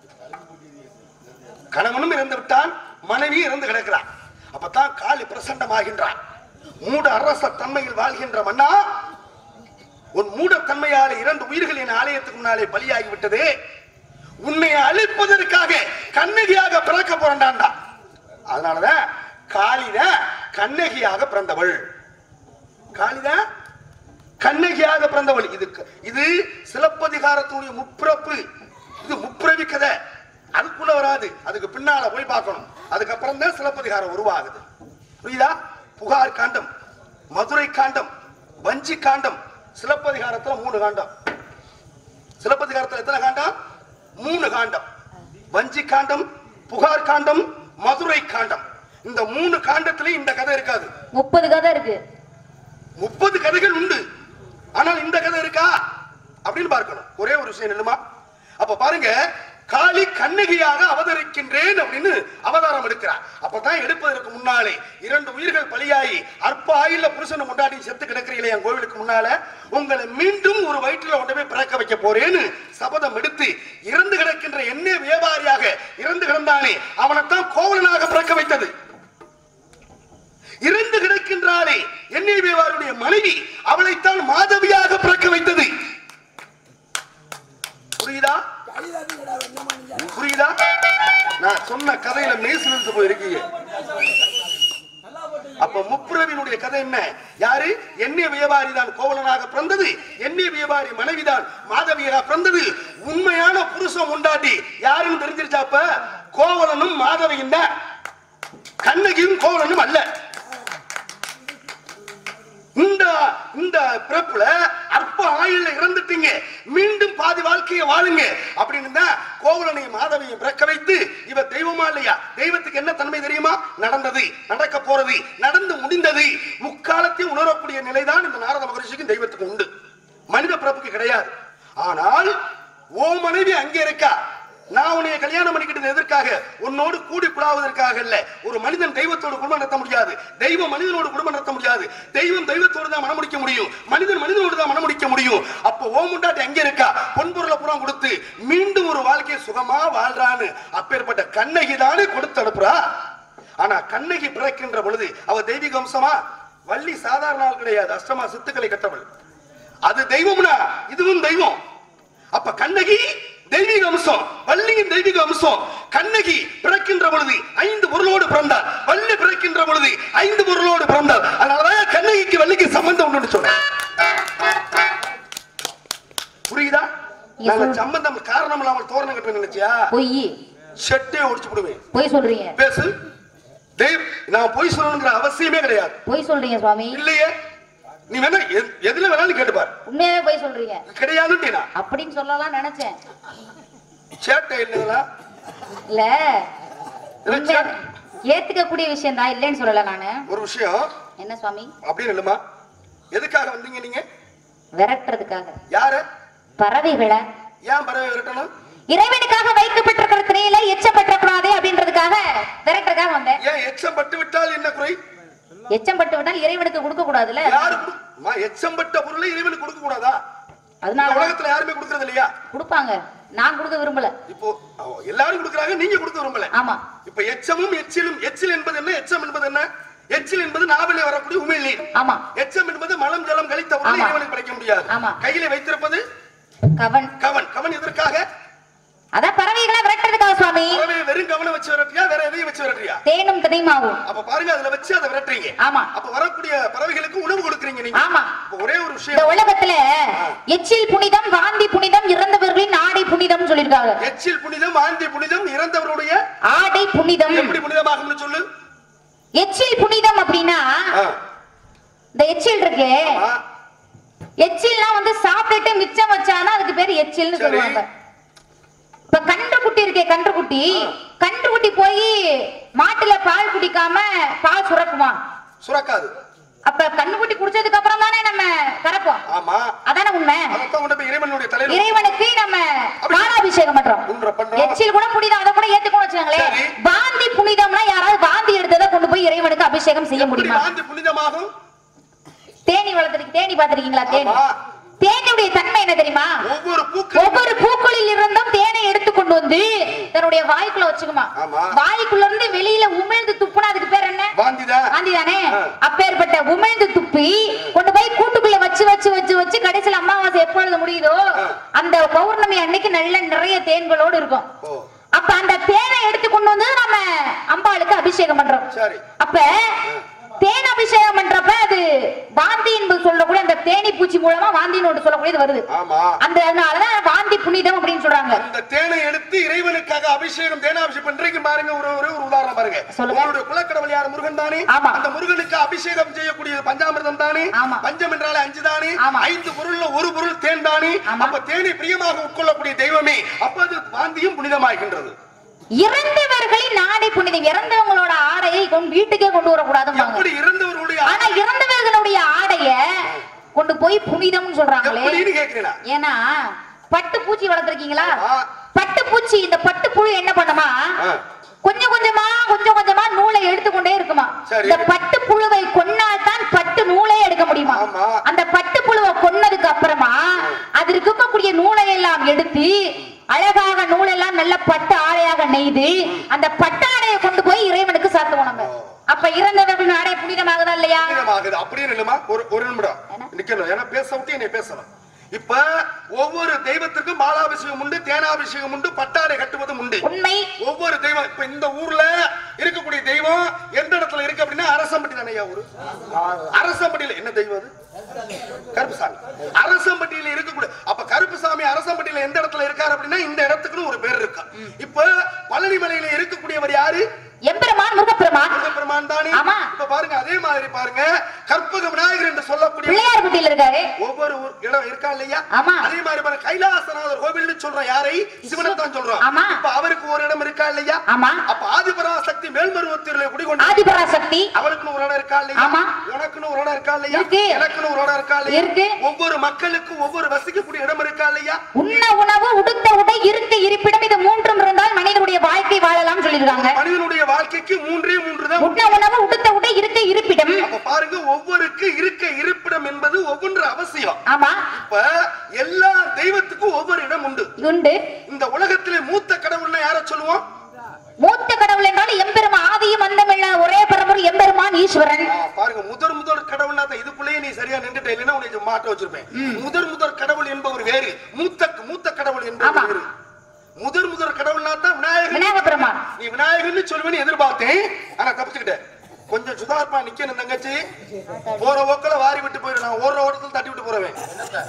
கணவனும் இறந்து விட்டான் மனைவி இறந்து கிடக்கிறான் அப்பதான் காளி பிரசண்டமாகின்றான் மூட அரச தன்மையில் வாழ்கின்ற மன்னா உன் மூடத்தன்மையால இரண்டு உயிர்கள் என் ஆலயத்துக்கு முன்னாலே பலியாகி விட்டது உன்னை அழிப்பதற்காக கண்ணகியாக பிறக்க போறான்டா அதனாலதான் காளித கண்ணகியாக பிறந்தவள் காளித கண்ணகியாக பிறந்தவள் இது இது சிலப்பதிகாரத்தினுடைய முப்பிறப்பு இது முப்பிறவி கதை அதுக்குள்ள வராது அதுக்கு பின்னால போய் பார்க்கணும் அதுக்கப்புறம் தான் சிலப்பதிகாரம் உருவாகுது புரியுதா புகார் காண்டம் மதுரை காண்டம் வஞ்சி காண்டம் சிலப்பதிகாரத்துல மூணு காண்டம் சிலப்பதிகாரத்துல எத்தனை காண்டம் மூணு காண்டம் வஞ்சி காண்டம் புகார் காண்டம் மதுரை காண்டம் இந்த மூணு காண்டத்திலே இந்த கதை இருக்காது முப்பது கதை இருக்கு முப்பது கதைகள் உண்டு ஆனால் இந்த கதை இருக்கா அப்படின்னு பார்க்கணும் ஒரே ஒரு விஷயம் இல்லைமா அப்ப பாருங்க காளி கண்ணகியாக அவதரிக்கின்றேன் அப்படின்னு அவதாரம் எடுக்கிறார் அப்பதான் எடுப்பதற்கு முன்னாலே இரண்டு உயிர்கள் பலியாகி அற்ப ஆயுள்ள புருஷனை கொண்டாடி செத்து கிடக்கிறீங்களே என் கோவிலுக்கு முன்னால உங்களை மீண்டும் ஒரு வயிற்றுல கொண்டு போய் பிறக்க வைக்க போறேன்னு சபதம் எடுத்து இறந்து கிடக்கின்ற எண்ணெய் வியாபாரியாக இறந்து கிடந்தானே அவனைத்தான் கோவலனாக பிறக்க வைத்தது இறந்து கிடக்கின்றாளே எண்ணெய் வியாபாரியுடைய மனைவி அவளைத்தான் மாதவியாக பிறக்க வைத்தது புரியுதா புரியுதா நான் சொன்ன கதையில மெய்ஸ் நிறுத்து போயிருக்கீங்க அப்ப முப்புரவினுடைய கதை என்ன யாரு எண்ணெய் வியாபாரி தான் கோவலனாக பிறந்தது எண்ணெய் வியாபாரி மனைவிதான் மாதவியாக பிறந்தது உண்மையான புருஷன் உண்டாட்டி யாருன்னு தெரிஞ்சிருச்சாப்ப கோவலனும் மாதவியும் தான் கண்ணகியும் கோவலனும் அல்ல இந்த இந்த பிறப்புல அற்ப ஆயுள்ல இறந்துட்டீங்க மீண்டும் பாதி வாழ்க்கையை வாழுங்க அப்படின்னு தான் கோவலனையும் மாதவியும் பிறக்க வைத்து இவ தெய்வமா இல்லையா தெய்வத்துக்கு என்ன தன்மை தெரியுமா நடந்தது நடக்க போறது நடந்து முடிந்தது முக்காலத்தையும் உணரக்கூடிய நிலைதான் இந்த நாரத மகரிஷிக்கும் தெய்வத்துக்கு உண்டு மனித பிறப்புக்கு கிடையாது ஆனால் ஓ மனைவி அங்கே இருக்கா நான் உன்னைய கல்யாணம் பண்ணிக்கிட்டது எதற்காக உன்னோடு கூடி குழாவதற்காக இல்ல ஒரு மனிதன் தெய்வத்தோடு குடும்பம் நடத்த முடியாது தெய்வம் மனிதனோடு குடும்பம் நடத்த முடியாது தெய்வம் தெய்வத்தோடு தான் மனம் முடிக்க முடியும் மனிதன் மனிதனோடு தான் மனம் முடிக்க முடியும் அப்போ ஓ முண்டாட்டி எங்க இருக்கா பொன்பொருளை புறம் கொடுத்து மீண்டும் ஒரு வாழ்க்கையை சுகமா வாழ்றான்னு அப்பேற்பட்ட கண்ணகி தானே கொடுத்து அனுப்புறா ஆனா கண்ணகி பிறக்கின்ற பொழுது அவ தெய்வீக அம்சமா வள்ளி சாதாரண ஆள் கிடையாது அஷ்டமா சித்துக்களை கட்டவள் அது தெய்வம்னா இதுவும் தெய்வம் அப்ப கண்ணகி தெய்வீக அம்சம் வள்ளியின் தெய்வீக அம்சம் கண்ணகி பிறக்கின்ற பொழுது ஐந்து பொருளோடு பிறந்தார் வள்ளி பிறக்கின்ற பொழுது ஐந்து பொருளோடு பிறந்தார் அதனாலதான் கண்ணகிக்கு வள்ளிக்கு சம்பந்தம் உண்டு சொல்றேன் புரியுதா நீ நாங்க சொல். சம்பந்தம் காரணம் இல்லாமல் தோரணம் கட்ட நினைச்சியா பொய் ஷெட்டே ஒடிச்சு விடுவேன் பொய் சொல்றீங்க பேசு தெய்வ நான் பொய் சொல்லணுங்கிற அவசியமே கிடையாது பொய் சொல்றீங்க சுவாமி இல்லையே நீ வேணா எது- எதுல வேணாலும் கேட்டுப்பார் உண்மையாவே பொய் சொல்றீங்க கிடையாதுன்னா அப்படின்னு சொல்லலாம் நினைச்சேன் சேட்டை இல்லைங்களா இல்ல இல்ல, உண்மையா சே- ஏத்துக்கக்கூடிய விஷயம் தான் இல்லைன்னு சொல்லல நானு ஒரு விஷயம் என்ன சுவாமி அப்படின்னு இல்லைமா எதுக்காக வந்தீங்க நீங்க விரட்டுறதுக்காக யாரு பறவைகளை ஏன் பறவை விரட்டணும் இறைவனுக்காக வைக்கப்பட்டிருக்கிற திரையில எச்சம் பற்றக்கூடாது அப்படின்றதுக்காக விரட்டுறதுக்காக வந்தேன் ஏன் எச்சம் பட்டு விட்டால் என்ன குறை எச்சம் பட்டு விட்டால் இறைவனுக்கு கொடுக்க கூடாதுல்ல யாரு கொடு- அம்மா, எச்சம் பட்ட பொருளை இறைவனுக்கு கொடுக்க கூடாதா இந்த அதனால உலகத்துல யாருமே கொடுக்கறது இல்லையா கொடுப்பாங்க நான் கொடுக்க விரும்பல இப்போ அவ- எல்லாரும் கொடுக்கறாங்க நீங்க கொடுக்க விரும்பல ஆமா இப்ப எச்சமும் எச்சிலும் எச்சில் என்பது என்ன எச்சம் என்பது என்ன எச்சில் என்பது நாவிலே வரக்கூடிய உமிழ்நீர் ஆமா எச்சம் என்பது மலம் ஜலம் கழித்த உடனே ஆமா. இறைவனுக்கு படைக்க முடியாது ஆமா. கையிலே வைத்திருப்பது கவன் கவன் கவன் எதற்காக அதான் பறவைகளை விரட்டுறதுக்காக சுவாமி பறவையை வெறும் கவனம் வச்சு விரட்டியா வேற எதையும் வச்சு விரட்டியா தேனும் தினைமாவும் அப்ப பாருங்க அதுல வச்சு அதை விரட்டுறீங்க ஆமா. அப்ப வரக்கூடிய பறவைகளுக்கு உணவு கொடுக்குறீங்க நீங்க ஆமா. அப்ப ஒரே ஒரு இந்த விஷயம் உலகத்துல எச்சில் புனிதம் வாந்தி புனிதம் இறந்தவர்களின் ஆடை புனிதம் சொல்லிருக்காங்க எச்சில் புனிதம் ஆந்தி புனிதம் இறந்தவருடைய ஆடை புனிதம் எப்படி புனிதமாகும்னு சொல்லு எச்சில் புனிதம் அப்படின்னா ஆ, இந்த எச்சில் இருக்கு ஆமா. எச்சில்லாம் வந்து சாப்பிட்டுட்டு மிச்சம் வச்சாதான் அதுக்கு பேர் எச்சில்னு சரி. சொல்லுவாங்க இப்ப கன்றுக்குட்டி இருக்கே கன்றுக்குட்டி கன்றுக்குட்டி போய் மாட்டுல பால் குடிக்காம பால் சுரக்குமா சுரக்காது அப்ப கன்றுக்குட்டி குடிச்சதுக்கு அப்புறம் தானே நம்ம கறப்போம் ஆமா அதானே உண்மை அதத்தான் கொண்டு போய் இறைவனுடைய தலையில இறைவனுக்கு நம்ம பாலாபிஷேகம் பண்றோம் உண்ற பண்றோம். எச்சில் கூட புனிதம் அதை கூட ஏத்துக்கணும் வச்சுக்கோங்களேன் சரி. வாந்தி புனிதம்னா யாராவது வாந்தி எடுத்ததை கொண்டு போய் இறைவனுக்கு அபிஷேகம் செய்ய எப்படி முடியுமா ஆந்தி புனிதமாகும் தேனி வளர்த்துருக்கு தேனி பாத்திருக்கீங்களா தேனி ஆமா. தேனியுடைய தன்மை என்ன தெரியுமா ஒவ்வொரு பூக்கு ஒவ்வொரு பூக்களில் இருந்தும் தேனை எடுத்து கொண்டு வந்து தன்னுடைய வாய்க்குள்ள வச்சுக்குமா ஆமா. வாய்க்குள்ள இருந்து வெளியில உமிழ்ந்து துப்புனா அதுக்கு பேர் என்ன வாந்திதான் வாந்தி தானே ஆ. அப்பேற்பட்ட உமிழ்ந்து துப்பி கொண்டு போய் கூட்டுக்குள்ள வச்சு வச்சு வச்சு வச்சு கடைசியில அமாவாசை எப்பொழுது முடியுதோ ஆ. அந்த பௌர்ணமி அன்னைக்கு நல்ல நிறைய தேன்களோடு இருக்கும் ஓ அப்ப அந்த தேனை எடுத்து கொண்டு வந்து நம்ம அம்பாளுக்கு அபிஷேகம் பண்றோம் சரி அப்ப தேன் அபிஷேகம் பண்றப்ப அது வாந்தி என்பது சொல்லக்கூடிய அந்த தேனி பூச்சி மூலமா வாந்தின்னு ஒன்று சொல்லக்கூடியது வருது ஆமா அந்த அதனாலதான் வாந்தி புனிதம் அப்படின்னு சொல்றாங்க அந்த தேனை எடுத்து இறைவனுக்காக அபிஷேகம் தேனாபிஷேகம் பண்றீங்க பாருங்க ஒரு ஒரு ஒரு உதாரணம் பாருங்க சொல்லுங்க. உங்களுடைய குலக்கடவுள் யார் முருகன் தானே ஆமா. அந்த முருகனுக்கு அபிஷேகம் செய்யக்கூடிய பஞ்சாமிர்தம் தானே ஆமா. பஞ்சம் என்றாலே அஞ்சு தானே ஆமா. ஐந்து பொருள்ல ஒரு பொருள் தேன் தானே ஆமா. அப்ப தேனை பிரியமாக உட்கொள்ளக்கூடிய தெய்வமே அப்ப அது வாந்தியும் புனிதமாகின்றது இறந்தவர்களின் ஆடை புனிதம் இறந்தவங்களோட ஆடையை கொண்டு வீட்டுக்கே கொண்டு வரக்கூடாதும்பாங்க எப்படி இறந்தவர்களுடைய ஆனா இறந்தவர்களுடைய ஆடைய கொண்டு போய் புனிதம்னு சொல்றாங்களே எப்படின்னு கேக்குறேன் ஏன்னா பட்டு பூச்சி வளர்த்திருக்கீங்களா ஆ. பட்டு பூச்சி இந்த பட்டு புழு என்ன பண்ணுமா ஆ. கொஞ்சம் கொஞ்சமா கொஞ்சம் கொஞ்சமா நூலை எடுத்துக்கொண்டே இருக்குமா சரி. இந்த பட்டு புழுவை கொன்னால் தான் பட்டு நூலே எடுக்க முடியுமா ஆமா. அந்த பட்டு புழுவை கொன்னதுக்கு அப்புறமா அது இருக்கக்கூடிய நூலை எல்லாம் எடுத்து அழகாக நூலெல்லாம் நல்ல பட்டு ஆடையாக நெய்து அந்த பட்டு ஆடையை கொண்டு போய் இறைவனுக்கு சாத்துவோம் நம்ம அப்ப இறந்தவர்கள் ஆடை புனிதமாகுதா இல்லையா புனிதமாகுது அப்படியே நில்லுமா ஒரு ஒரு நிமிடம் என்ன? நிக்கணும் ஏன்னா பேச விட்டு என்னை பேசலாம் இப்ப ஒவ்வொரு தெய்வத்துக்கும் பாலாபிஷேகம் உண்டு தேனாபிஷேகம் உண்டு பட்டாடை கட்டுவதும் உண்டு உண்மை ஒவ்வொரு தெய்வம் இப்ப இந்த ஊர்ல இருக்கக்கூடிய தெய்வம் எந்த இடத்துல இருக்கு அப்படின்னா அரசம்பட்டி தானே ஊரு அரசம்பட்டியில என்ன தெய்வம் அது கருப்புசாமி அரசம்பட்டியில இருக்கக்கூடிய அப்ப கருப்புசாமி அரசம்பட்டியில எந்த இடத்துல இருக்காரு அப்படின்னா இந்த இடத்துக்குன்னு ஒரு பேர் இருக்கு இப்ப பழனி மலையில இருக்கக்கூடியவர் யாரு எம்பெருமான் முருகப்பெருமான் முருகப்பெருமான் தானே ஆமா. இப்ப பாருங்க அதே மாதிரி பாருங்க கற்பக விநாயகர் என்று சொல்லக்கூடிய பிள்ளையார்பட்டியில இருக்காரு ஒவ்வொரு ஊர் இடம் இருக்கா இல்லையா ஆமா. அதே மாதிரி பாருங்க கைலாசநாதர் கோவில்னு சொல்றோம் யாரை சிவனைத்தான் சொல்றோம் ஆமா. இப்ப அவருக்கு ஒரு இடம் இருக்கா இல்லையா ஆமா அப்ப ஆதிபராசக்தி மேல்மருவத்தூர்ல குடிகொண்டு ஆதிபராசக்தி அவளுக்குன்னு ஒரு இடம் இருக்கா இல்லையா ஆமா. உனக்குன்னு ஒரு இடம் இருக்கா இல்லையா இருக்கு. எனக்குன்னு ஒரு இடம் இருக்கா இல்லையா இருக்கு. ஒவ்வொரு மக்களுக்கு ஒவ்வொரு வசிக்கக்கூடிய இடம் இருக்கா இல்லையா உண்ண உணவு உடுத்த உடை இருக்க இருப்பிடம் இது மூன்றும் இருந்தால் மனிதனுடைய வாழ்க்கை வாழலாம் சொல்லிருக்காங்க மனிதனுடைய வாழ்க்கைக்கு மூன்றே மூன்று தான் உண்ண உணவு உடுத்த உடை இருக்க இருப்பிடம் அப்ப பாருங்க ஒவ்வொருக்கு இருக்க இருப்பிடம் என்பது ஒவ்வொன்று அவசியம் ஆமா இப்ப எல்லா தெய்வத்துக்கும் ஒவ்வொரு இடம் உண்டு உண்டு இந்த உலகத்திலே மூத்த கடவுள்னா யார சொல்லுவோம் மூத்த கடவுள் என்றால் எம்பெருமா ஆதியும் அந்தமில்ல ஒரே பரம்பரை எம்பெருமான் ஈஸ்வரன் ஆ, பாருங்க முதல் முதல் கடவுள்னா தான் இதுக்குள்ளேயே நீ சரியா நின்றுட்ட இல்லைன்னா உன்னை மாட்ட வச்சிருப்பேன் முதல் முதல் கடவுள் என்பவர் வேறு மூத்த மூத்த கடவுள் ஆமா. என்பவர் வேறு முதல் முதல் கடவுள்னா தான் விநாயகர் விநாயக பெருமான் நீ விநாயகர்னு சொல்லுவேன்னு எதிர்பார்த்தேன் ஆனா தப்பிச்சுக்கிட்டேன் கொஞ்சம் சுதார்ப்பா நிக்கணும் தங்கச்சி போற ஓக்கல வாரி விட்டு போயிடும் நான் ஓடுற ஓட்டத்துல தட்டி விட்டு போறவேன்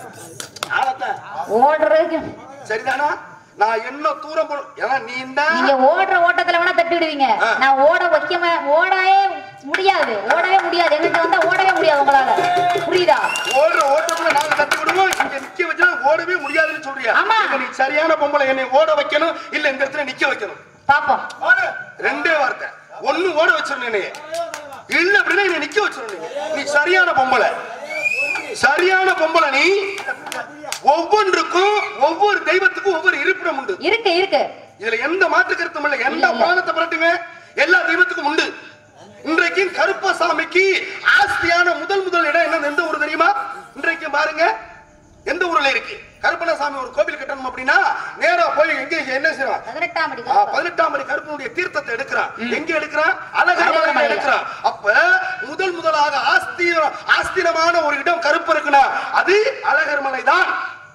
ஆளத்தான். ஓடுறதுக்கு சரிதானா நான் என்ன தூரம் போ ஏன்னா நீ தான் நீங்க ஓடுற ஓட்டத்துல வேணா தட்டி விடுவீங்க ஆ. நான் ஓட வைக்கம ஓடவே முடியாது ஓடவே முடியாது எங்கிட்ட வந்தா ஓடவே முடியாது உங்களால புரியுதா ஓடுற ஓட்டத்துல நாங்க தட்டி விடுவோம் இங்க நிக்க வச்சா ஓடவே முடியாதுன்னு சொல்றியா ஆமா. இப்ப நீ சரியான பொம்பளை என்னை ஓட வைக்கணும் இல்ல இந்த இடத்துல நிக்க வைக்கணும் பாப்போம் ரெண்டே வார்த்தை ஒண்ணு ஓட வச்சிடணும் என்னைய இல்ல அப்படின்னா என்னை நிக்க வச்சிடணும் நீ சரியான பொம்பளை சரியான பொம்பளை நீ ஒவ்வொன்றுக்கும் ஒவ்வொரு தெய்வத்துக்கும் ஒவ்வொரு இருப்பிடம் உண்டு இருக்கு இருக்கு இதுல எந்த மாற்று கருத்தும் இல்லை எந்த இல்ல, இல்ல. பானத்தை புரட்டுங்க எல்லா தெய்வத்துக்கும் உண்டு இன்றைக்கு கருப்பசாமிக்கு ஆஸ்தியான முதல் முதல் இடம் என்ன எந்த ஊர் தெரியுமா இன்றைக்கு பாருங்க எந்த ஊர்ல இருக்கு கருப்பணசாமி ஒரு கோவில் கட்டணும் அப்படின்னா நேரா போய் எங்க என்ன செய்யறான் பதினெட்டாம் படி ஆ, பதினெட்டாம் படி கருப்பனுடைய தீர்த்தத்தை எடுக்கிறான் எங்க எடுக்கிறான் அழகர் அழகர் மலையில மலையில. எடுக்கிறான் அப்ப பரம்பலாக ஆஸ்தி ஆஸ்திரமான ஒரு இடம் கருப்பு இருக்குன்னா அது அழகர் மலை தான்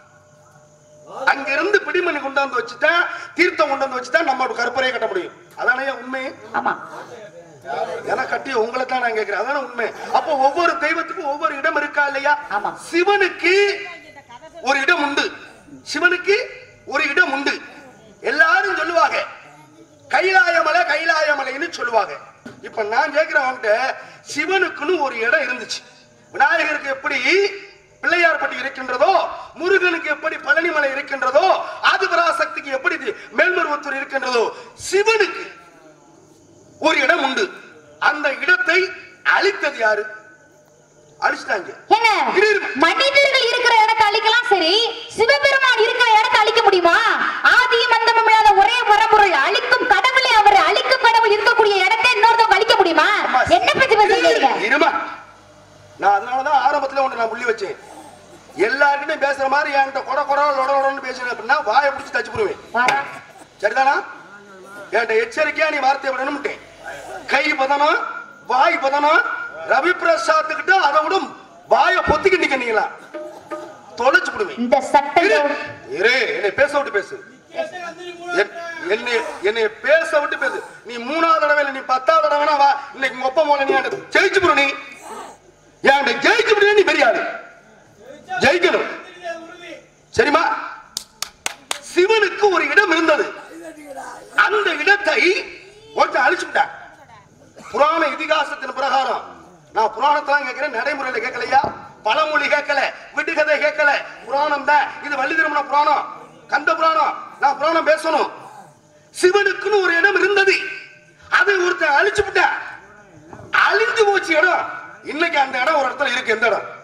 அங்கிருந்து பிடிமணி கொண்டு வந்து வச்சுட்டா தீர்த்தம் கொண்டு வந்து வச்சுட்டா நம்ம ஒரு கருப்பறையை கட்ட முடியும் அதானே உண்மை ஆமா ஏன்னா கட்டி உங்களை தான் நான் கேட்கிறேன் அதான உண்மை அப்போ ஒவ்வொரு தெய்வத்துக்கும் ஒவ்வொரு இடம் இருக்கா இல்லையா ஆமா. சிவனுக்கு ஒரு இடம் உண்டு சிவனுக்கு ஒரு இடம் உண்டு எல்லாரும் சொல்லுவாங்க கைலாயமலை கைலாயமலைன்னு சொல்லுவாங்க இப்ப நான் கேட்கிறேன் அவன்கிட்ட சிவனுக்குன்னு ஒரு இடம் இருந்துச்சு விநாயகருக்கு எப்படி பிள்ளையார்பட்டி இருக்கின்றதோ முருகனுக்கு எப்படி பழனிமலை இருக்கின்றதோ ஆதிபராசக்திக்கு எப்படி மேல்மருவத்தூர் இருக்கின்றதோ சிவனுக்கு ஒரு இடம் உண்டு அந்த இடத்தை அழித்தது யாரு அழிச்சிட்டாங்க என்ன இரு, இரு. மனிதர்கள் இருக்கிற இடத்தை அழிக்கலாம் சரி சிவபெருமான் இருக்கிற இடத்தை அழிக்க முடியுமா ஆதியும் அந்தமும் இல்லாத ஒரே பரம்பொருள் அழிக்கும் கடவுளே அவர் அழிக்கும் கடவுள் இருக்கக்கூடிய இடத்தை இன்னொருத்தவங்க அழிக்க முடியுமா அம்மா, என்ன பத்தி பேசுறீங்க இருமா நான் அதனாலதான் ஆரம்பத்துல ஒன்று நான் புள்ளி வச்சேன் எல்லார்கிட்டையும் பேசுற மாதிரி என்கிட்ட கொட கொட லொட லொடன்னு பேசுறேன் அப்படின்னா வாயை பிடிச்சி தச்சு போடுவேன் வாரா. சரிதானா என்கிட்ட எச்சரிக்கையா நீ வார்த்தை விடணும்ட்டேன் கை பதனம் வாய் பதனம் ரவி பிரசாத்துக்கிட்ட அதை விட வாயை பொத்திக்கிட்டு நிக்கிறீங்களா தொலைச்சு விடுவேன் இந்த சட்டம் இரு இரு, என்னை பேச விட்டு பேசு என்- என்னை என்னை பேச விட்டு பேசு நீ மூணாவது தடவை இல்ல, நீ பத்தாவது தடவை வா இன்னைக்கு உங்க ஒப்ப மூலம் நீ என்கிட்ட ஜெயிச்சு போடு நீ என்கிட்ட ஜெயிச்சு போடு நீ பெரிய ஆளு ஜெயிக்கணும் சரிமா சிவனுக்கு ஒரு இடம் இருந்தது அந்த இடத்தை ஒருத்தன் அழிச்சுட்டான் புராண இதிகாசத்தின் பிரகாரம் நான் புராணத்தெல்லாம் கேட்கிறேன் நடைமுறையில கேட்கலையா பழமொழி கேட்கல விடுகதை கேட்கல புராணம் தான் இது வள்ளி திருமண புராணம் கந்த புராணம் நான் புராணம் பேசணும் சிவனுக்குன்னு ஒரு இடம் இருந்தது அதை ஒருத்தன் அழிச்சு விட்டான் அழிஞ்சு போச்சு இடம் இன்னைக்கு அந்த இடம் ஒரு இடத்துல இருக்கு எந்த இடம்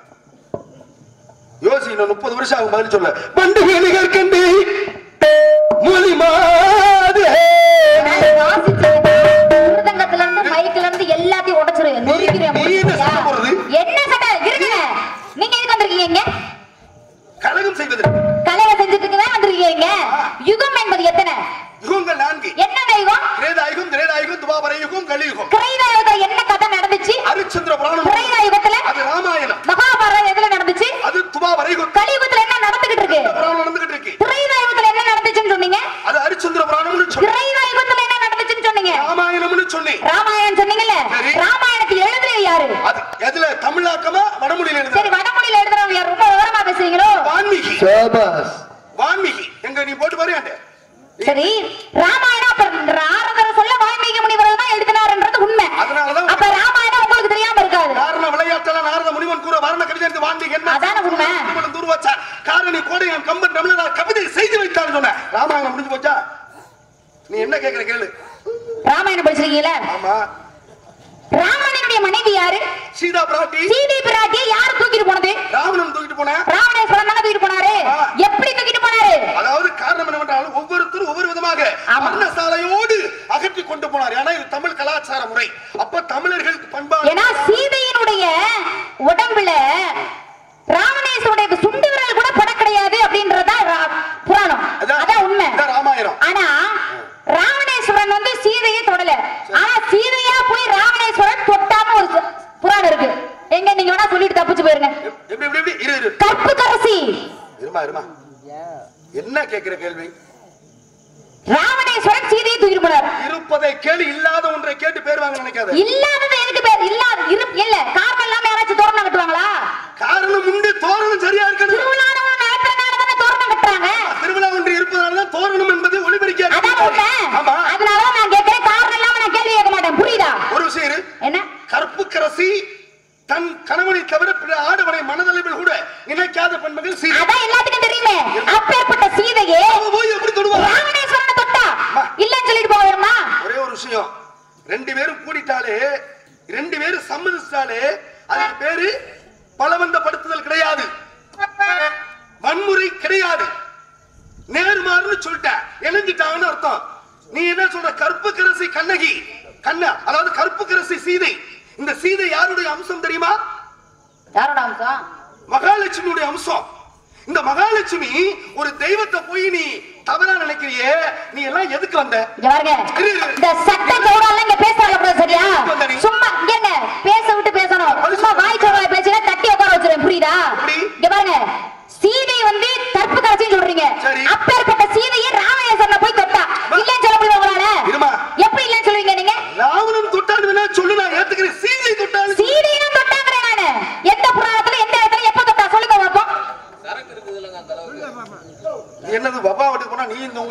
யோசி இன்னும் முப்பது வருஷம் ஆகும் பதில் சொல்ல பண்டிகை கற்கண்டு மொழி மாது மிருதங்கத்துல இருந்து மைக்ல இருந்து எல்லாத்தையும் உடைச்சிருவேன் நொறுக்கிறேன் நீ என்ன சத்தம் போடுறது? என்ன சட்டம் இருங்க நீங்க எதுக்கு வந்திருக்கீங்க இங்க கழகம் செய்வதற்கு கலையை செஞ்சுட்டு இருக்கதான் வந்திருக்கீங்க யுகம் என்பது எத்தனை யுகங்கள் நான்கு என்ன யுகம் திரேதாயுகம் திரேதாயுகம் துபாபர யுகம் கலியுகம் கிரைதா யுகத்துல என்ன கதை நடந்துச்சு ஹரிச்சந்திர புராணம் கிரைதா யுகத்துல அது ராமாயணம் மகாபாரதம் எதுல நடந்துச்சு அது துபாபர யுகம் கலியுகத்துல என்ன நடந்துகிட்டு இருக்கு புராணம் நடந்துகிட்டு இருக்கு கிரைதா யுகத்துல என்ன நடந்துச்சுன்னு சொன்னீங்க அது ஹரிச்சந்திர புராணம்னு சொன்னேன் கிரைதா யுகத்துல என்ன நடந்துச்சுன்னு சொன்னீங்க ராமாயணம்னு சொன்னேன் ராமாயணம் சொன்னீங்கல்ல சரி. ராமாயணத்தை எழுதுறது யாரு அது எதுல தமிழாக்கமா வடமொழியில எழுதுற சரி வடமொழியில எழுதுறவங்க யார் ரொம்ப விவரமா பேசுறீங்களோ வான்மீகி சாபாஸ் வான்மீகி எங்க நீ போட்டு பாரு என்கிட்ட. சரி ராமாயணம் அப்ப நாரதர் சொல்ல வால்மீகி முனிவர்கள் தான் எழுதினாருன்றது உண்மை அதனாலதான் அப்ப ராமாயணம் உங்களுக்கு தெரியாம இருக்காது காரண விளையாட்டெல்லாம் நாரத முனிவன் கூற வர்ண கவிதை வான்மீகி என்ன அதான உண்மை. திருமணம் தூர்வாச்சார் காரணி கோடையன் கம்பன் தமிழர் கவிதை செய்து வைத்தான்னு சொன்ன ராமாயணம் முடிஞ்சு போச்சா நீ என்ன கேக்குற கேளு ராமாயணம் படிச்சிருக்கீங்களா ஆமா ராமனுடைய மனைவி யாரு சீதா பிராட்டி சீதை பிராட்டியை யார் தூக்கிட்டு போனது ராவணன் தூக்கிட்டு போன ராவணேஸ்வரன் தானே தூக்கிட்டு போனாரு ஆ. எப்படி தூக்கிட்டு போனாரு அதாவது காரணம் என்னவென்றால் ஒவ்வொருத்தரும் ஒவ்வொரு விதமாக ஆமா. வர்ணசாலையோடு அகற்றி கொண்டு போனார் ஏன்னா இது தமிழ் கலாச்சார முறை அப்ப தமிழர்களுக்கு பண்பாடு ஏன்னா சீதையினுடைய உடம்புல ராவணேஸ்வருடைய சுண்டு விரல் கூட பட கிடையாது அப்படின்றதுதான் ரா- புராணம் அதான் அதான் உண்மை அதான் ராமாயணம் ஆனா ராவணேஸ்வரன் வந்து சீதையை தொடல ஆனா சீதையா போய் ராவணேஸ்வரன் தொட்டாம ஒரு சு- புராணம் இருக்கு எங்க நீங்க வேணா சொல்லிட்டு தப்பிச்சு போயிருங்க எப்படி எப்படி எப்படி இரு இரு கற்பு கரசி இருமா இருமா என்ன கேக்குற கேள்வி ராவணேஸ்வரன் சீதையை தூக்கிட்டு போனார் இருப்பதை கேள்வி இல்லாத ஒன்றை கேட்டு பேர் வாங்க நினைக்காத இல்லாதது எதுக்கு பேர் இல்லாத இரு இல்ல காரணம் இல்லாம யாராச்சும் தோரணம் கட்டுவாங்களா காரணம் உண்டு தோரணம் சரியா இருக்கணும் திருவிழாவும் நடத்துறதுனால தானே தோரணம் கட்டுறாங்க திருவிழா ஒன்று இருப்பதனாலதான் தோரணம் என்பது ஒளிபரிக்க அதான் உண்மை ஆமா அதனால நான் கேட்கிறேன் காரணம் இல்லாம நான் கேள்வி கேட்க மாட்டேன் புரியுதா ஒரு விஷயம் இரு. என்ன கற்புக்கரசி தன் கணவனை தவிர பிற ஆடவனை மனதளவில் கூட நினைக்காத பெண்மகள் சீதை அதான் எல்லாத்துக்கும் தெரியுமே அப்பேற்பட்ட சீதையே அவ போய் எப்படி தொடுவா ராவணேஸ்வரனை தொட்டா அம்மா. இல்லன்னு சொல்லிட்டு போவேமா ஒரே ஒரு விஷயம் ரெண்டு பேரும் கூடிட்டாலே ரெண்டு பேரும் சம்மதிச்சிட்டாலே அதுக்கு பேரு பலவந்தப்படுத்துதல் கிடையாது வன்முறை கிடையாது நேர்மாறுன்னு சொல்லிட்டேன் இணைஞ்சிட்டாங்கன்னு அர்த்தம் நீ என்ன சொல்ற கருப்பு கரசி கண்ணகி கண்ணா அதாவது கருப்பு கரசி சீதை இந்த சீதை யாருடைய அம்சம் தெரியுமா யாரோட அம்சம் மகாலட்சுமியுடைய அம்சம் இந்த மகாலட்சுமி ஒரு தெய்வத்தை போய் நீ தவறா நினைக்கிறியே நீ எல்லாம் எதுக்கு வந்த இங்க பாருங்க இரு, இரு. இந்த சட்ட சௌடால இங்க பேசுறாங்க கூட சரியா வந்தடி. சும்மா இங்க என்ன பேச விட்டு பேசணும் அது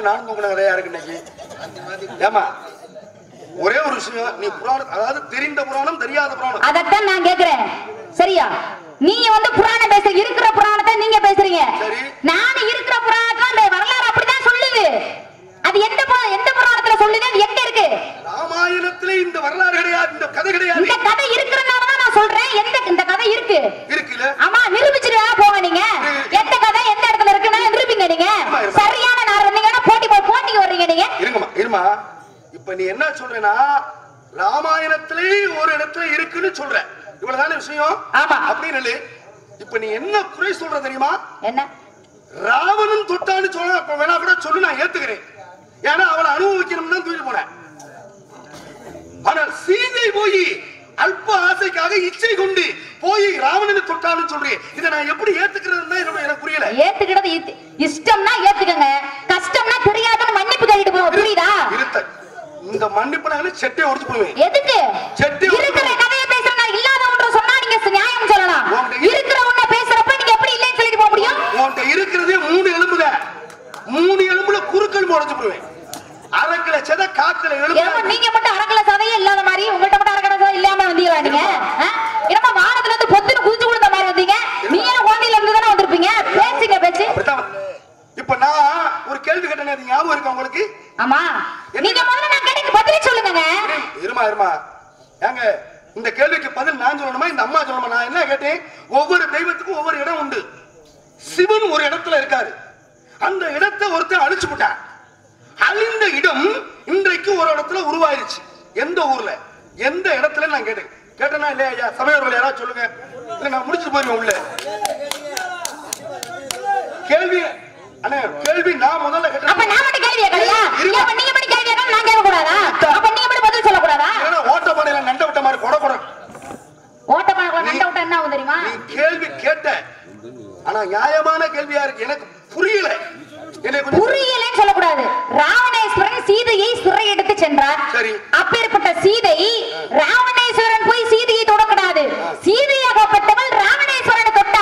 நானும் தூங்கின கதையா இருக்கு இன்னைக்கு ஏமா ஒரே ஒரு விஷயம் நீ புராணம் அதாவது தெரிந்த புராணம் தெரியாத புராணம் அதத்தான் நான் கேக்குறேன் சரியா நீங்க வந்து புராணம் பேச இருக்கிற புராணத்தை நீங்க பேசுறீங்க சரி. நான் இருக்கிற புராணத்துல அந்த வரலாறு அப்படிதான் சொல்லுது அது எந்த பு- எந்த புராணத்துல சொல்லுது அது எங்க இருக்கு ராமாயணத்திலே இந்த வரலாறு கிடையாது இந்த கதை கிடையாது இந்த கதை இருக்கிறனாலதான் நான் சொல்றேன் எந்த இந்த கதை இருக்கு இருக்குல்ல ஆமா நிரூபிச்சுட்டு போங்க நீங்க எந்த கதை எந்த இடத்துல இருக்குன்னு நிரூபிங்க நீங்க இருமா, இருமா. சரியான நேரம் நீங்க போட்டி போ- போட்டிக்கு வர்றீங்க நீங்க இருங்கம்மா இருமா இப்ப நீ என்ன சொல்றேன்னா ராமாயணத்திலே ஒரு இடத்துல இருக்குன்னு சொல்ற இவ்வளவுதானே விஷயம் ஆமா. அப்படின்னு இல்ல இப்ப நீ என்ன குறை சொல்ற தெரியுமா என்ன ராவணன் தொட்டான்னு சொல்ல அப்ப வேணா கூட சொல்லு நான் ஏத்துக்கிறேன் ஏன்னா அவனை அனுபவிக்கணும்னு தான் தூக்கிட்டு போனேன் ஆனால் சீதை போய் அல்ப ஆசைக்காக இச்சை கொண்டு போய் ராவணனை தொட்டான்னு சொல்றேன் இதை நான் எப்படி ஏத்துக்கிறதுன்னு தான் என்னோட எனக்கு புரியல ஏத்துக்கிறது இத்- இஷ்டம்னா ஏத்துக்கங்க கஷ்டம்னா தெரியாதுன்னு மன்னிப்பு கேட்டுட்டு போங்க புரியுதா இருத்த இந்த மன்னிப்பு நான் செட்டை உடைச்சு போடுவேன் எதுக்கு செட்டி இருக்கிற கதையை பேசுறதா இல்லாத ஒன்று சொன்னா நீங்க ச- நியாயம் சொல்லலாம் உன்கிட்ட இரு- இருக்கிற ஒண்ண பேசுறப்ப நீங்க எப்படி இல்லைன்னு சொல்லிட்டு போக முடியும் உன்கிட்ட இருக்கிறதே மூணு எலும்புங்க மூணு எலும்புல குறுக்கள் உடைச்சு போடுவேன் அரைக்கில செத காக்கில ஏமா எலும்பு நீங்க மட்டும் அரக்கல சதையே இல்லாத மாதிரி உங்கள்ட்ட மட்டும் அரக்கல சதை இல்லாம வந்தீங்களா நீங்க ஆ? என்னமா வானத்துல இருந்து பொத்துன்னு குதிச்சு கொடுத்த மாதிரி வந்தீங்க நீங்க குழந்தையில இருந்து தானே வந்திருப்பீங்க பேசுங்க பேச்சு அப்படித்தான் இப்ப நான் ஒரு கேள்வி கேட்டேனே அது ஞாபகம் இருக்கா உங்களுக்கு ஆமா நீங்க முதல்ல நான் கேட்டதுக்கு பதிலே சொல்லுங்க இரு- இருமா இருமா ஏங்க இந்த கேள்விக்கு பதில் நான் சொல்லணுமா இந்த அம்மா சொல்லணுமா நான் என்ன கேட்டேன் ஒவ்வொரு தெய்வத்துக்கும் ஒவ்வொரு இடம் உண்டு சிவன் ஒரு இடத்துல இருக்காரு அந்த இடத்தை ஒருத்தன் அழிச்சு விட்டான் அழிந்த இடம் இன்றைக்கு ஒரு இடத்துல உருவாயிருச்சு எந்த ஊர்ல எந்த இடத்துல நான் கேட்டேன் கேட்டேனா இல்லையா ஐயா சமயவர்கள் யாராவது சொல்லுங்க இல்ல நான் முடிச்சுட்டு போயிருவேன் உள்ள கேள்வி அண்ணே கேள்வி நான் முதல்ல அப்ப கேட்டேன் நான் மட்டும் கேள்வி கேட்கலையா இருமா. அப்ப நீங்க மட்டும் கேள்வி கேட்கணும் நான் கேட்க கூடாதா அப்ப நீங்க மட்டும் பதில் சொல்ல கூடாதா ஏன்னா ஓட்டப்பாடையில நண்ட விட்ட மாதிரி கொட கொட ஓட்ட பணக்குள்ள நண்ட விட்டா என்ன ஆகும் தெரியுமா நீ கேள்வி கேட்ட ஆனா நியாயமான கேள்வியா இருக்கு எனக்கு புரியல என்னை கொஞ்சம் புரியலன்னு சொல்லக்கூடாது ராவணேஸ்வரன் சீதையை சிறை எடுத்து சென்றார் சரி. அப்பேற்பட்ட சீதை ராவணேஸ்வரன் போய் சீதையை தொடக்கூடாது சீதையாகப்பட்டவள் ராவணேஸ்வரனை தொட்டா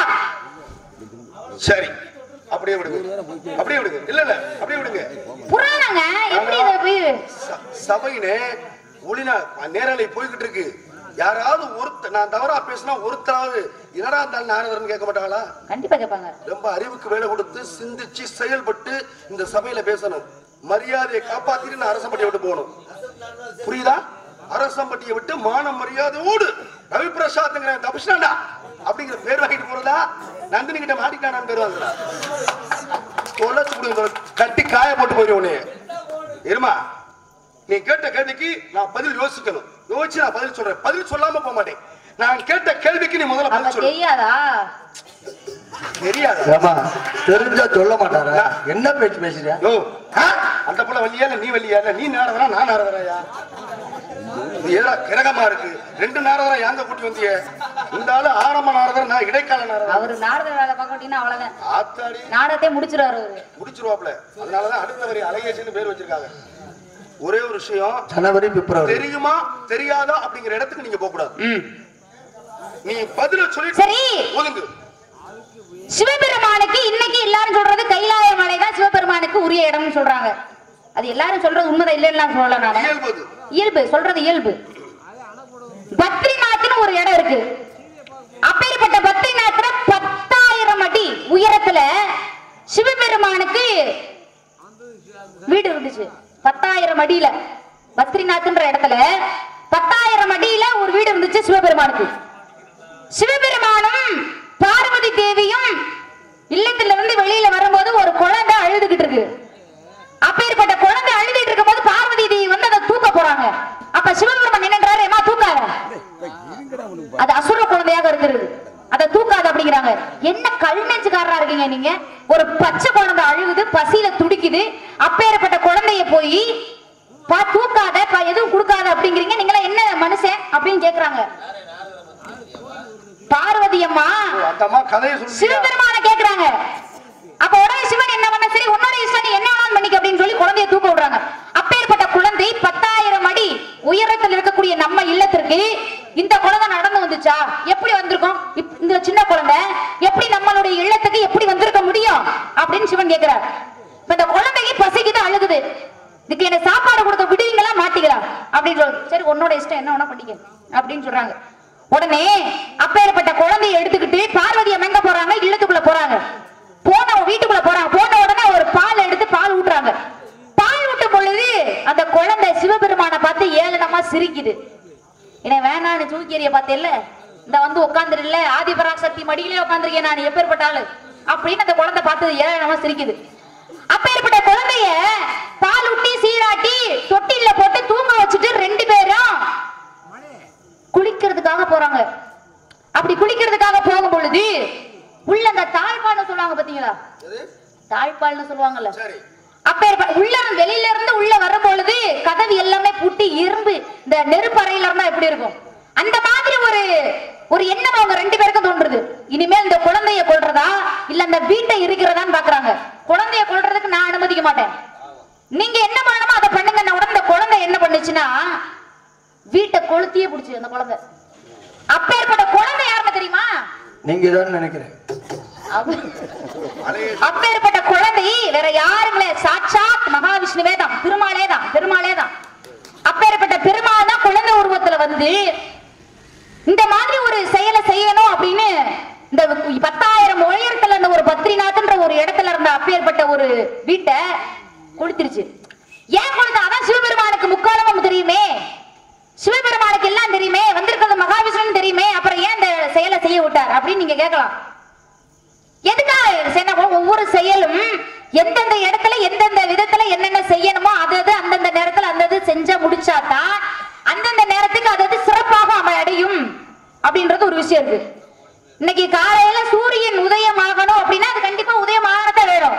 சரி அப்படியே விடுங்க அப்படியே விடுங்க இல்ல இல்ல அப்படியே விடுங்க புராணங்க எப்படி இதை போய் ச- சபையினே ஒளினா நேரலை போய்கிட்டு இருக்கு யாராவது ஒருத்த நான் தவறா பேசினா ஒருத்தராவது என்னடா இருந்தாலும் நாரதர்னு கேட்க மாட்டாங்களா கண்டிப்பா கேட்பாங்க ரொம்ப அறிவுக்கு வேலை கொடுத்து சிந்திச்சு செயல்பட்டு இந்த சபையில பேசணும் மரியாதையை காப்பாத்திட்டு நான் அரசம்பட்டியை விட்டு போகணும் புரியுதா அரசம்பட்டியை விட்டு மான மரியாதையோடு ரவி பிரசாத்ங்கிற தபிஷ்டாண்டா அப்படிங்கிற பேர் வாங்கிட்டு போறதா நந்தினி கிட்ட மாட்டிட்டானான்னு பேர் வாங்குறா தொலைச்சு கொடுங்க கட்டி காய போட்டு போயிருவோனே இருமா நீ கேட்ட கேள்விக்கு நான் பதில் யோசிக்கணும் யோசிச்சு நான் பதில் சொல்றேன் பதில் சொல்லாம போக மாட்டேன் நான் கேட்ட கேள்விக்கு நீ முதல்ல அப்ப பதில் சொல்லு தெரியாதா தெரியாது ஏமா தெரிஞ்சா சொல்ல மாட்டாரா என்ன பேச்சு பேசுறியா யோ, ஆ? அந்த புள்ள வள்ளியா இல்ல நீ வள்ளியா இல்ல நீ நாரதரா நான் நாரதராயா இது ஏதா கிரகமா இருக்கு ரெண்டு நாரதரா யாங்க கூட்டி வந்திய இந்த ஆளு ஆரம்ப நாரதர் நான் இடைக்கால நாரதர் அவரு நாரத வேலை பார்க்க மாட்டீங்கன்னா அவ்வளவுதான் ஆத்தாடி நாடகத்தை முடிச்சிருவாரு அவரு முடிச்சிருவாப்ல அதனாலதான் அடுத்த வரி அழகேசின்னு பேர் வச்சிருக்காங்க ஒரே ஒரு விஷயம் ஜனவரி பிப்ரவரி தெரியுமா தெரியாதா அப்படிங்கிற இடத்துக்கு நீங்க போக கூடாது நீ பதில சொல்லி சரி. ஒதுங்கு சிவபெருமானுக்கு இன்னைக்கு எல்லாரும் சொல்றது கைலாய மலை தான் சிவபெருமானுக்கு உரிய இடம்னு சொல்றாங்க அது எல்லாரும் சொல்றது உண்மைதான் இல்லைன்னு நான் சொல்லல நானு இயல்பு அது. இயல்பு சொல்றது இயல்பு பத்ரிநாத்னு ஒரு இடம் இருக்கு அப்பேற்பட்ட பத்ரிநாத்ல பத்தாயிரம் அடி உயரத்துல சிவபெருமானுக்கு வீடு இருந்துச்சு பத்தாயிரம் அடியில பத்ரிநாத்ன்ற இடத்துல பத்தாயிரம் அடியில ஒரு வீடு இருந்துச்சு சிவபெருமானுக்கு சிவபெருமானும் பார்வதி தேவியும் இல்லத்துல இருந்து வெளியில வரும்போது ஒரு குழந்தை அழுதுகிட்டு இருக்கு அப்பேற்பட்ட குழந்தை அழுதுட்டு இருக்கும்போது பார்வதி தேவி வந்து அதை தூக்க போறாங்க அப்ப சிவபெருமான் என்னன்றாரு ஏமா தூக்காத அது அசுர குழந்தையாக இருக்கிறது அதை தூக்காத அப்படிங்கிறாங்க என்ன கல் நெஞ்சுக்காரரா இருக்கீங்க நீங்க ஒரு பச்சை குழந்தை அழுகுது பசியில துடிக்குது அப்பேற்பட்ட குழந்தைய போய் பா தூக்காத பா எதுவும் கொடுக்காத அப்படிங்கிறீங்க நீங்களா என்ன மனுஷன் அப்படின்னு கேக்குறாங்க பார்வதி அம்மா அந்த அம்மா கதையை சொல்லி சிவபெருமான கேக்குறாங்க அப்ப உடனே சிவன் என்ன பண்ண சரி உன்னோட இஷ்டம் நீ என்ன வேணாலும் பண்ணிக்க அப்படின்னு சொல்லி குழந்தைய தூக்க விடுறாங்க அப்பேற்பட்ட குழந்தை பத்தாயிரம் அடி உயரத்தில் இருக்கக்கூடிய நம்ம இல்லத்திற்கு இந்த குழந்தை நடந்து வந்துச்சா எப்படி வந்திருக்கும் இப்- இந்த சின்ன குழந்தை எப்படி நம்மளுடைய இல்லத்துக்கு எப்படி வந்திருக்க முடியும் அப்படின்னு சிவன் கேக்குறார் இப்ப இந்த குழந்தைக்கு பசிக்குது அழுகுது இதுக்கு என்ன சாப்பாடு கொடுக்க விடுவீங்களா மாட்டீங்களா அப்படின்னு சொல்லு சரி உன்னோட இஷ்டம் என்ன வேணா பண்ணிக்க அப்படின்னு சொல்றாங்க உடனே அப்பேற்பட்ட குழந்தையை எடுத்துக்கிட்டு பார்வதி அம்மா எங்க போறாங்க இல்லத்துக்குள்ள போறாங்க போன வீட்டுக்குள்ள போறாங்க போன உடனே ஒரு பால் எடுத்து பால் ஊட்டுறாங்க பால் ஊட்டும் பொழுது அந்த குழந்தை சிவபெருமானை பார்த்து ஏளனமா சிரிக்குது என்ன வேணான்னு தூக்கியறிய பார்த்தேல்ல இந்த வந்து உட்காந்துருல ஆதிபராசக்தி மடியிலே உட்காந்துருக்கேன் நான் எப்பேற்பட்ட ஆளு அப்படின்னு அந்த குழந்தை பார்த்தது ஏளனமா சிரிக்குது அப்பேற்பட்ட குழந்தைய பால் ஊட்டி சீராட்டி தொட்டில போட்டு தூங்க வச்சுட்டு ரெண்டு பேரும் குளிக்கிறதுக்காக போறாங்க அப்படி குளிக்கிறதுக்காக போகும் பொழுது உள்ள அந்த தாழ்பால்னு சொல்லுவாங்க பாத்தீங்களா தாழ்பால்னு சொல்லுவாங்கல்ல சரி அப்ப உள்ள வெளியில இருந்து உள்ள வரும் பொழுது கதவு எல்லாமே பூட்டி இரும்பு இந்த நெருப்பு அறையில இருந்தா எப்படி இருக்கும் அந்த மாதிரி ஒரு ஒரு எண்ணம் அவங்க ரெண்டு பேருக்கும் தோன்றுது இனிமேல் இந்த குழந்தைய கொல்றதா இல்ல அந்த வீட்டை இருக்கிறதான்னு பாக்குறாங்க குழந்தைய கொல்றதுக்கு நான் அனுமதிக்க மாட்டேன் நீங்க என்ன பண்ணணுமோ அதை பண்ணுங்க உடனே இந்த குழந்தை என்ன பண்ணுச்சுன்னா வீட்டை கொளுத்தியே பிடிச்சு அந்த குழந்தை அப்பேற்பட்ட குழந்தை யாருன்னு தெரியுமா நீங்க தான் நினைக்கிறேன் அவ- அப்பேற்பட்ட குழந்தை வேற யாருங்களே சாட்சாத் மகாவிஷ்ணுவே தான் பெருமாளே தான் பெருமாளே தான் அப்பேற்பட்ட பெருமாள் தான் குழந்தை உருவத்துல வந்து இந்த மாதிரி ஒரு செயலை செய்யணும் அப்படின்னு இந்த பத்தாயிரம் உயரத்துல இருந்த ஒரு பத்ரிநாத்ன்ற ஒரு இடத்துல இருந்த அப்பேற்பட்ட ஒரு வீட்டை கொளுத்திருச்சு ஏன் கொளுத்த அதான் சிவபெருமானுக்கு முக்காலமும் தெரியுமே சிவபெருமானுக்கு எல்லாம் தெரியுமே வந்திருக்கிறது மகாவிஷ்ணுன்னு தெரியுமே அப்புறம் ஏன் இந்த செயலை செய்ய விட்டார் அப்படின்னு நீங்க கேட்கலாம் எதுக்காக செய்யணும்? ஒவ்வொரு செயலும் எந்தெந்த இடத்துல எந்தெந்த விதத்துல என்னென்ன செய்யணுமோ அது அது அந்தந்த நேரத்துல அந்த அது செஞ்சா முடிச்சாதான் அந்தந்த நேரத்துக்கு அது அது சிறப்பாக அமை அடையும் அப்படின்றது ஒரு விஷயம் இருக்கு இன்னைக்கு காலையில சூரியன் உதயம் ஆகணும் அப்படின்னா அது கண்டிப்பா உதயம் ஆகத்தான் வேணும்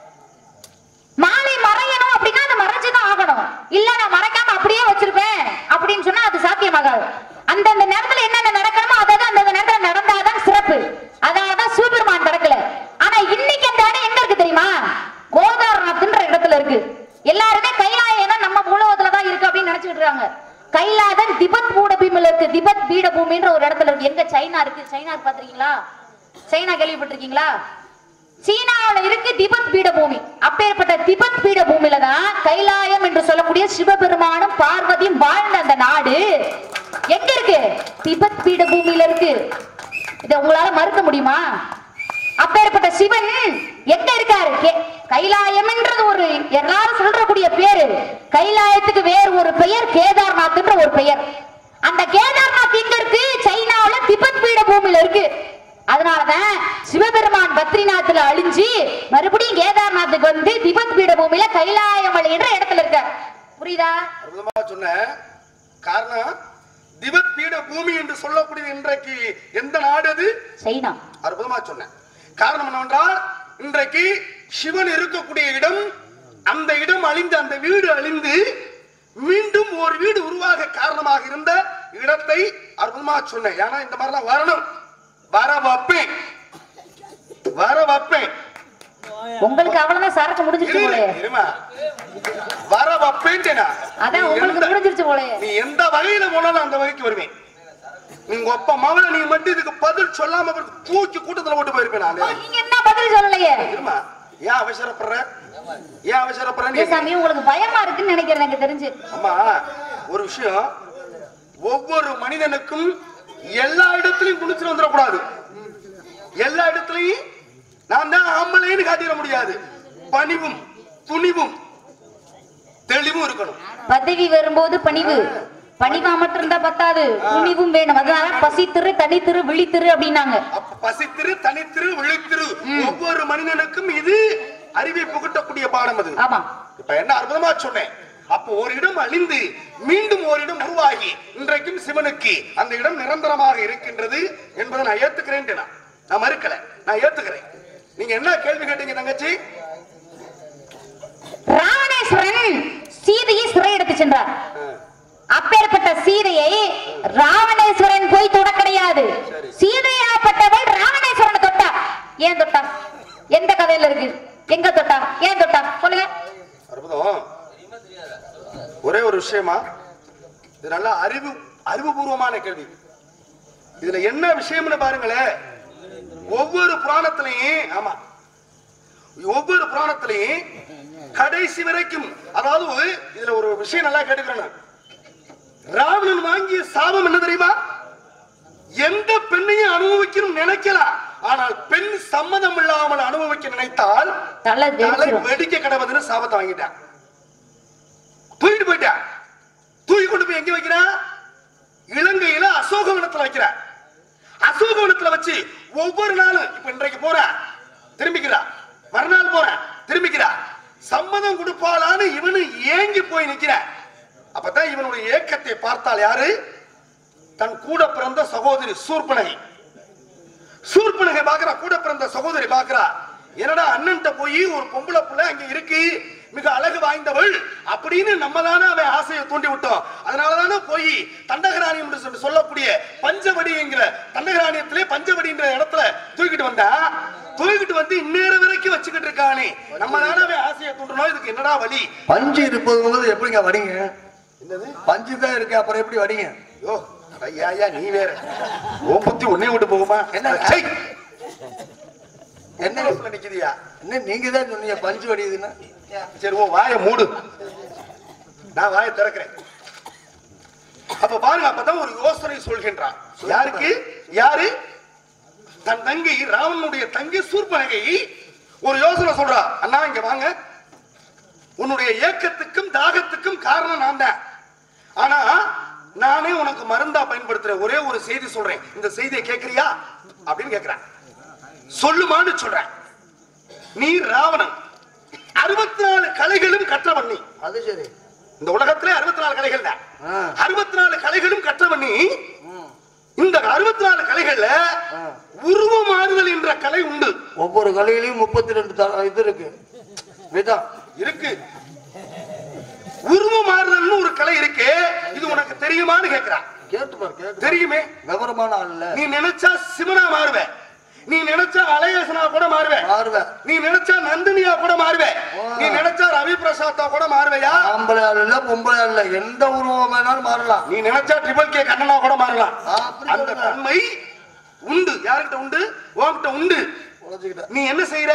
மாலை மறையணும் அப்படின்னா அது மறைஞ்சுதான் ஆகணும் இல்ல நான் மறைக்காம அப்படியே வச்சிருப்பேன் அப்படின்னு சொன்னா அது சாத்தியமாகாது அந்தந்த நேரத்துல என்னென்ன நடக்கணுமோ அதாவது அந்தந்த நேரத்துல நடந்தாதான் சிறப்பு அதனாலதான் சிவபெருமான் நடக்கல ஆனா இன்னைக்கு அந்த இடம் எங்க இருக்கு தெரியுமா கோதாரநாத்ன்ற இடத்துல இருக்கு எல்லாருமே கைலாயம் நம்ம உலகத்துல தான் இருக்கு அப்படின்னு நினைச்சுட்டு இருக்காங்க கைலாதன் திபத் பீடபூமியில இருக்கு திபத் பீடபூமின்ற ஒரு இடத்துல இருக்கு எங்க சைனா இருக்கு சைனா பாத்திருக்கீங்களா சைனா கேள்விப்பட்டிருக்கீங்களா சீனாவுல இருக்கு திபத் பீடபூமி அப்பேற்பட்ட திபத் பீடபூமியில தான் கைலாயம் என்று சொல்லக்கூடிய சிவபெருமானும் பார்வதியும் வாழ்ந்த அந்த நாடு எங்க இருக்கு திபத் பீடபூமியில இருக்கு இதை உங்களால மறுக்க முடியுமா அப்பேற்பட்ட சிவன் எங்க இருக்காரு கே- கைலாயம்ன்றது ஒரு எல்லாரும் சொல்றக்கூடிய பேரு கைலாயத்துக்கு வேறு ஒரு பெயர் கேதார்நாத்ன்ற ஒரு பெயர் அந்த கேதார்நாத் எங்க இருக்கு சைனாவுல திபெத் பீட பூமியில இருக்கு அதனாலதான் சிவபெருமான் பத்ரிநாத்ல அழிஞ்சு மறுபடியும் கேதார்நாத்துக்கு வந்து திபெத் பீட பூமியில கைலாயமலை என்ற இடத்துல இருக்கார் புரியுதா அற்புதமா சொன்ன காரணம் திபத் பீட பூமி என்று சொல்லக்கூடிய இன்றைக்கு எந்த நாடு அது சைனா அற்புதமா சொன்னேன் காரணம் என்னவென்றால் இன்றைக்கு சிவன் இருக்கக்கூடிய இடம் அந்த இடம் அழிந்து அந்த வீடு அழிந்து மீண்டும் ஒரு வீடு உருவாக காரணமாக இருந்த இடத்தை அற்புதமா சொன்னேன் ஏன்னா இந்த மாதிரிலாம் வரணும் வர வைப்பேன் வர வைப்பேன் உங்களுக்கு அவ்வளவுதான் சரக்கு முடிஞ்சிருச்சு இரு, போலயே இருமா. வர வைப்பேன்டேனா. அதான் நீ உங்களுக்கு எந்த- முடிஞ்சிருச்சு போலயே நீ எந்த வகையில போனாலும் அந்த வகைக்கு வருவேன் நீங்க ஒப்ப மவளை நீ மட்டும் இதுக்கு பதில் சொல்லாம அப்புறம் தூக்கி கூட்டத்துல போட்டு போயிருப்பேன் நானு நீங்க என்ன பதில் சொல்லலையே இருமா ஏன் அவசரப்படுற ஏன் அவசரப்படுற நீ ஏ சாமி உங்களுக்கு பயமா இருக்குன்னு நினைக்கிறேன் எனக்கு தெரிஞ்சு அம்மா ஒரு விஷயம் ஒவ்வொரு மனிதனுக்கும் எல்லா இடத்துலயும் குடிச்சிட்டு வந்துடக்கூடாது எல்லா இடத்துலயும் நான் தான் ஆம்பளைன்னு காட்டிட முடியாது பணிவும் துணிவும் தெளிவும் இருக்கணும் பதவி வரும்போது பணிவு பணிவா மட்டும் இருந்தா பத்தாது துணிவும் வேணும் அதனால பசித்திரு தனித்திரு விழித்திரு அப்படின்னாங்க அப்ப பசித்திரு தனித்திரு விழித்திரு ஒவ்வொரு மனிதனுக்கும் இது அறிவை புகட்டக்கூடிய பாடம் அது ஆமா இப்ப என்ன அற்புதமா சொன்னேன் அப்போ ஒரு இடம் அழிந்து மீண்டும் ஒரு இடம் உருவாகி இன்றைக்கும் சிவனுக்கு அந்த இடம் நிரந்தரமாக இருக்கின்றது என்பதை நான் ஏத்துக்கிறேன் நான் நான் மறுக்கல நான் ஏத்துக்கிறேன் நீங்க என்ன கேள்வி கேட்டீங்க தங்கச்சி ராவணேஸ்வரன் சீதையை சிறை எடுத்து சென்றார் அப்பேற்பட்ட சீதையை ராவணேஸ்வரன் போய் தொட கிடையாது சீதையாப்பட்டவள் ராவணேஸ்வரனை தொட்டா ஏன் தொட்டா எந்த கதையில இருக்கு எங்க தொட்டா ஏன் தொட்டா சொல்லுங்க அற்புதம் ஒரே ஒரு விஷயமா இது நல்ல அறிவு அறிவுபூர்வமான கேள்வி இதுல என்ன விஷயம்னு பாருங்களேன் ஒவ்வொரு புராணத்திலையும் ஆமா ஒவ்வொரு புராணத்திலையும் கடைசி வரைக்கும் அதாவது இதுல ஒரு விஷயம் நல்லா கேட்டுக்கிறேன் ராவணன் வாங்கிய சாபம் என்ன தெரியுமா எந்த பெண்ணையும் அனுபவிக்கணும் நினைக்கலாம் ஆனால் பெண் சம்மதம் இல்லாமல் அனுபவிக்க நினைத்தால் தலை தலை வெடிச்சிரும் வெடிக்க கிடவதுன்னு சாபத்தை வாங்கிட்டான் தூக்கிட்டு போயிட்டான் தூக்கி கொண்டு போய் எங்க வைக்கிறா இலங்கையில அசோகவனத்துல வைக்கிறா அசோகவனத்துல வச்சு ஒவ்வொரு நாளும் இப்ப இன்றைக்கு போற திரும்பிக்கிறா மறுநாள் போற திரும்பிக்கிறா சம்மதம் கொடுப்பாளான்னு இவனு ஏங்கி போய் நிக்கிற அப்பதான் இவனுடைய ஏக்கத்தை பார்த்தால் யாரு தன் கூட பிறந்த சகோதரி சூர்பனகை சூர்பனகை பாக்குறா கூட பிறந்த சகோதரி பாக்குறா என்னடா அண்ணன்ட்ட போய் ஒரு பொம்பளை புள்ள அங்க இருக்கு மிக அழகு வாய்ந்தவள் அப்படின்னு நம்ம தானே அவன் ஆசையை தூண்டி விட்டோம் அதனாலதானே போய் தண்டகராணி என்று சொல்லி சொல்லக்கூடிய பஞ்சவடி என்கிற தண்டகராணியத்திலே பஞ்சவடின்ற இடத்துல தூக்கிட்டு வந்தா தூக்கிட்டு வந்து இந்நேரம் வரைக்கும் வச்சுக்கிட்டு இருக்கானே நம்ம தானே அவன் ஆசையை தூண்டணும் இதுக்கு என்னடா வழி பஞ்சு இருப்பதுங்கிறது எப்படிங்க வடிங்க என்னது பஞ்சு தான் இருக்கு அப்புறம் எப்படி வடிங்க யோ ஐயா ஐயா நீ வேற உன் புத்தி உன்னை விட்டு போகுமா என்ன? சை! என்ன என்ன நிக்குதியா என்ன நீங்க தான் சொன்னீங்க பஞ்சு வடியுதுன்னா சரி உன் வாயை மூடு நான் வாயை திறக்கிறேன் அப்ப பாருங்க அப்பதான் ஒரு யோசனை சொல்கின்றான் யாருக்கு யாரு தன் தங்கை ராவணனுடைய தங்கை சூர்பனகை ஒரு யோசனை சொல்றா அண்ணா இங்க வாங்க உன்னுடைய ஏக்கத்துக்கும் தாகத்துக்கும் காரணம் நான் தான் ஆனா நானே உனக்கு மருந்தா பயன்படுத்துறேன் ஒரே ஒரு செய்தி சொல்றேன் இந்த செய்தியை கேக்குறியா அப்படின்னு கேக்குறேன் சொல்லுமான்னு சொல்றேன் நீ ராவணன் அறுபத்தி நாலு கலைகளும் கற்றவன் நீ அது சரி இந்த உலகத்திலே அறுபத்தி நாலு கலைகள் தான் ஆ. அறுபத்தி நாலு கலைகளும் கற்றவன் நீ ம். இந்த அறுபத்தி நாலு கலைகள்ல ஆ. உருவ மாறுதல் என்ற கலை உண்டு ஒவ்வொரு கலையிலையும் முப்பத்தி ரெண்டு இது இருக்கு விதம் இருக்கு உருவ மாறுதல்னு ஒரு கலை இருக்கு இது உனக்கு தெரியுமான்னு கேக்குறான் கேட்டு பாரு கேட்டு தெரியுமே விவரமான ஆள் இல்ல நீ நினைச்சா சிவனா மாறுவ நீ நினைச்சா அலையேசனா கூட மாறுவ மாறுவேன் நீ நினைச்சா நந்தினியா கூட மாறுவ நீ நினைச்சா ரவி பிரசாத்தா கூட மாறுவையா ஆம்பளை ஆள் இல்ல பொம்பளை ஆள் இல்ல எந்த உருவம் வேணாலும் மாறலாம் நீ நினைச்சா ட்ரிபிள் கே கண்ணனா கூட மாறலாம் ஆ, அப்படி அந்த சொல்லுங்க. தன்மை உண்டு யார்கிட்ட உண்டு உன்கிட்ட உண்டு உழைச்சுக்கிட்டேன் நீ என்ன செய்யற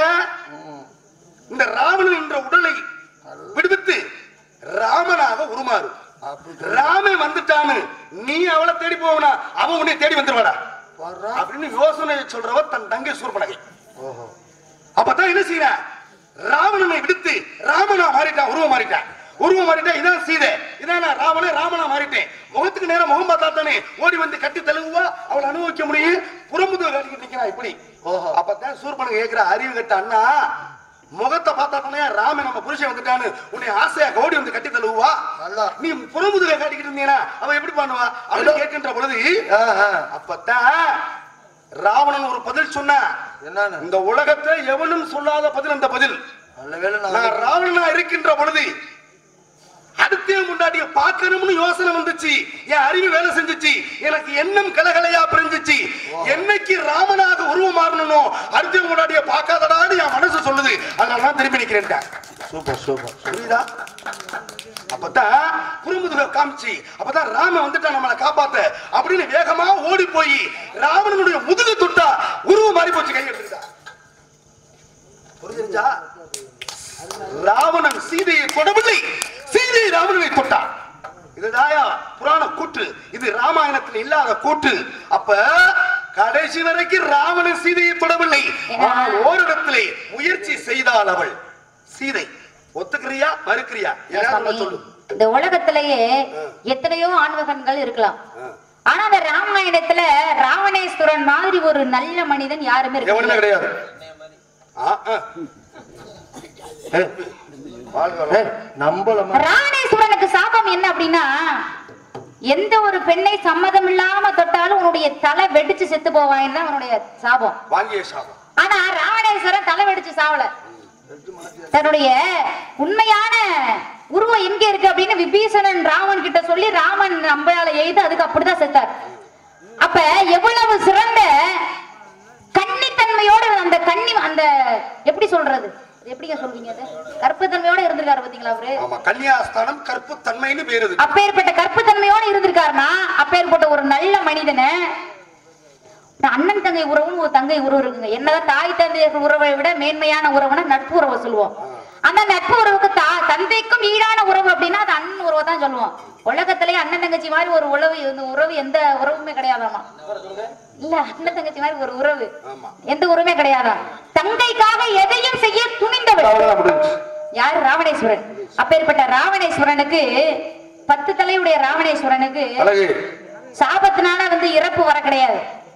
இந்த ராவணன் என்ற உடலை விடுவித்து ராமனாக உருமாறு அப்படி ராமே வந்துட்டான்னு நீ அவளை தேடி போவனா அவன் உன்னை தேடி வந்துருவாடா வர்றா அப்படின்னு யோசனை சொல்றவ தன் தங்கை சூர்பனகை ஓஹோ அப்பதான் என்ன செய்யற ராவணனை விடுத்து ராமனா மாறிட்டான் உருவம் மாறிட்டான் உருவம் மாறிட்டா இதான் சீதை இதான் நான் ராவணே ராமனா மாறிட்டேன் முகத்துக்கு நேரம் முகம் பார்த்தா தானே ஓடி வந்து கட்டி தழுவுவா அவளை அனுபவிக்க முடியும் புறமுதுக காட்டிக்கிட்டு நிக்கிறா இப்படி ஓஹோ. அப்பதான் சூர்பனகை கேட்கிற அறிவு கட்ட அண்ணா முகத்தை பார்த்தா தானே ராமன் நம்ம புருஷன் வந்துட்டான்னு உன்னை ஆசையா ஓடி வந்து கட்டி தழுவுவா நல்லா. நீ புறமுதுக காட்டிக்கிட்டு இருந்தீங்கன்னா அவ எப்படி பண்ணுவா அவளை கேட்கின்ற பொழுது ஆஹா. அப்பதான் ராவணன் ஒரு பதில் சொன்னா என்னன்னு இந்த உலகத்தை எவனும் சொல்லாத பதில் அந்த பதில் நல்ல வேலை நான் நான் ராவணனா இருக்கின்ற பொழுது அடுத்த முன்னாடிய பார்க்கணும்னு யோசனை வந்துச்சு என் அறிவு வேலை செஞ்சுச்சு எனக்கு எண்ணம் கலகலையா பிரிஞ்சுச்சு என்னைக்கு ராமனாக உருவம் மாறணும் அடுத்த முன்னாடிய பார்க்காதடான்னு என் மனசு சொல்லுது அதனால நான் திரும்பி நிக்கிறேன் சூப்பர் சூப்பர் புரியுதா அப்பதான் குறுமுதுக காமிச்சு அப்பதான் ராம வந்துட்டா நம்மளை காப்பாத்த அப்படின்னு வேகமா ஓடி போய் ராவணனுடைய முதுகு தொட்டா உருவம் மாறி போச்சு கை எடுத்துக்கிட்டா புரிஞ்சிருச்சா ராவணன் சீதையை தொடவில்லை சீதை ராவணனை தொட்டான் இதுதாயா புராண கூற்று இது ராமாயணத்தில் இல்லாத கூற்று அப்ப கடைசி வரைக்கும் ராவணன் சீதையை தொடவில்லை ஆனால் ஓரிடத்திலே முயற்சி செய்தாள் அவள் சீதை ஒத்துக்கிறியா மறுக்கிறியா யாரும் சொல்லு இந்த உலகத்திலேயே எத்தனையோ ஆண்மகன்கள் இருக்கலாம் ஆனா அந்த ராமாயணத்துல ராவணேஸ்வரன் மாதிரி ஒரு நல்ல மனிதன் யாருமே இருக்க எவனுமே முடியாது. கிடையாது ஆ, ஆ. ஏய், வாழ்க வளமுடன். நம்பல ராவணேஸ்வரனுக்கு சாபம் என்ன அப்படின்னா எந்த ஒரு பெண்ணை சம்மதம் இல்லாம தொட்டாலும் உன்னுடைய தலை வெடிச்சு செத்து போவான்னு தான் அவனுடைய சாபம் வாங்கிய சாபம் ஆனா ராவணேஸ்வரன் தலை வெடிச்சு சாவல தன்னுடைய உண்மையான உருவம் எங்க இருக்கு அப்படின்னு விபீஷணன் ராமன் கிட்ட சொல்லி ராமன் நம்பையால எய்து அதுக்கு அப்படிதான் செத்தார் அப்ப எவ்வளவு சிறந்த கன்னித்தன்மையோட அந்த கன்னி அந்த எப்படி சொல்றது அது எப்படிங்க சொல்வீங்க அது கற்புத்தன்மையோட இருந்திருக்காரு பாத்தீங்களா அவரு ஆமா கன்னியாஸ்தானம் கற்பு தன்மைன்னு பேரு இது. அப்பேற்பட்ட கற்புத்தன்மையோட இருந்திருக்காருன்னா அப்பேற்பட்ட ஒரு நல்ல மனிதனை நான் அண்ணன் தங்கை உறவும் ஒரு தங்கை உறவு இருக்குங்க என்னதான் தாய் தந்தை உறவை விட மேன்மையான உறவுனா நட்பு உறவை சொல்லுவோம் அந்த நட்பு உறவுக்கு தா தந்தைக்கும் ஈடான உறவு அப்படின்னா அது அண்ணன் உறவை தான் சொல்லுவோம் உலகத்திலேயே அண்ணன் தங்கச்சி மாதிரி ஒரு உறவு இந்த உறவு எந்த உறவுமே கிடையாதாமா இல்ல அண்ணன் தங்கச்சி மாதிரி ஒரு உறவு எந்த உறவுமே கிடையாதாம் தங்கைக்காக எதையும் செய்ய துணிந்தவள் அவ்வளவுதான் முடிஞ்சுச்சு யாரு ராவணேஸ்வரன் அப்பேற்பட்ட ராவணேஸ்வரனுக்கு பத்து தலையுடைய ராவணேஸ்வரனுக்கு அழகு சாபத்தினால வந்து இறப்பு வர கிடையாது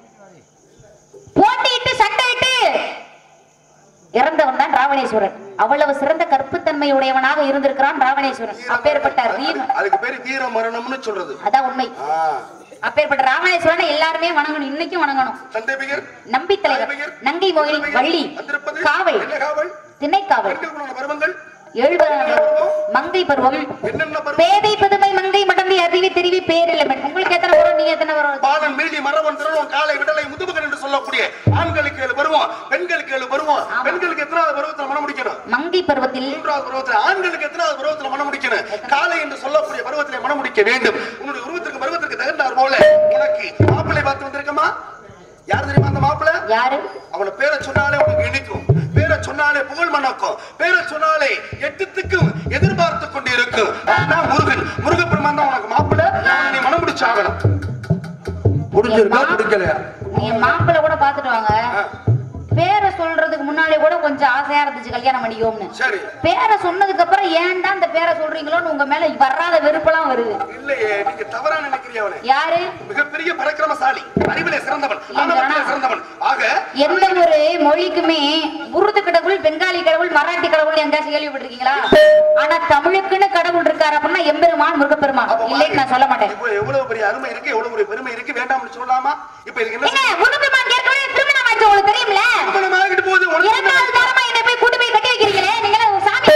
போட்டியிட்டு சண்டையிட்டு இறந்தவன் தான் ராவணேஸ்வரன் அவ்வளவு சிறந்த கற்புத்தன்மை உடையவனாக இருந்திருக்கிறான் ராவணேஸ்வரன் அப்பேற்பட்ட வீர அதுக்கு பேரு வீர மரணம்னு சொல்றது அதான் உண்மை ஆ. அப்பேற்பட்ட ராவணேஸ்வரனை எல்லாருமே வணங்கணும் இன்னைக்கும் வணங்கணும் தந்தை பெயர் நம்பி தலைவர் நங்கை மோகினி வள்ளி வந்திருப்பது காவல் என்ன காவல் திணைக்காவல் பெண்களுக்குள்ள பருவங்கள் எழுபது மங்கை பருவம் என்னென்ன பருவம் பேதை புதுமை மங்கை மடந்தை அறிவி தெரிவி பேரிலமன் உங்களுக்கு எத்தனை வரும் நீங்க எத்தனை வரும் பாலன் மீதி மரவன் திரளும் காலை விடலை முதுமகன் என்று சொல்லக்கூடிய ஆண்களுக்கு ஏழு பருவம் பெண்களுக்கு ஏழு பருவம் பெண்களுக்கு எத்தனாவது பருவத்துல மனம் முடிக்கணும் மங்கை பருவத்தில் மூன்றாவது பருவத்துல ஆண்களுக்கு எத்தனாவது பருவத்துல மனம் முடிக்கணும் காலை என்று சொல்லக்கூடிய பருவத்திலே மனம் முடிக்க வேண்டும் உன்னுடைய உருவத்திற்கு பருவத்திற்கு தகுந்தார் போல உனக்கு மாப்பிள்ளை பார்த்து வந்திருக்கமா யார் தெரியுமா அந்த மாப்பிள்ளை யாரு அவன பேரை சொன்னாலே உனக்கு இனிக்கும் பேரை சொன்னாலே புகழ் மணக்கும் பேரை சொன்னாலே எட்டத்துக்கும் எதிர்பார்த்து கொண்டு இருக்கும் நான் முருகன் முருகப்பெருமான் தான் உனக்கு மாப்பிள்ளை அவனை நீ மனம் முடிச்சாகணும் பிடிச்சிருக்கா பிடிக்கலையா நீ மாப்பிள்ளை கூட பாத்துட்டு வாங்க பேரை சொல்றதுக்கு முன்னாலே கூட கொஞ்சம் ஆசையா இருந்துச்சு கல்யாணம் பண்ணிக்கோம்னு சரி பேரை சொன்னதுக்கு அப்புறம் ஏன்டா இந்த பேரை சொல்றீங்களோன்னு உங்க மேல வராத வெறுப்பெல்லாம் வருது இல்லையே நீங்க தவறா நினைக்கிறீ அவனை யாரு மிகப்பெரிய பராக்கிரமசாலி அறிவிலே சிறந்தவன் ஆணவத்திலே சிறந்தவன் ஆக எந்த ஒரு மொழிக்குமே உருது கடவுள் பெங்காலி கடவுள் மராட்டி கடவுள் எங்கேயாச்சும் கேள்விப்பட்டிருக்கீங்களா ஆனா தமிழுக்குன்னு கடவுள் இருக்காரு அப்படின்னா எம்பெருமான் முருகப்பெருமான் அப்ப இல்லைன்னு நான் சொல்ல மாட்டேன் இப்போ எவ்வளவு பெரிய அருமை இருக்கு எவ்வளவு பெரிய பெருமை இருக்கு வேண்டாம்னு சொல்லலாமா இப்ப இதுக்கு என்ன ஏங்க முருகப்பெருமான் ஏற்கனவே திருமணம் ஆச்சு உங்களுக்கு தெரியும்ல திருமணம் ஆகிட்டு போகுது உனக்கு இரண்டாவது தரமா என்னை போய் கூட்டு போய் கட்டி வைக்கிறீங்களே நீங்க என்ன சாமி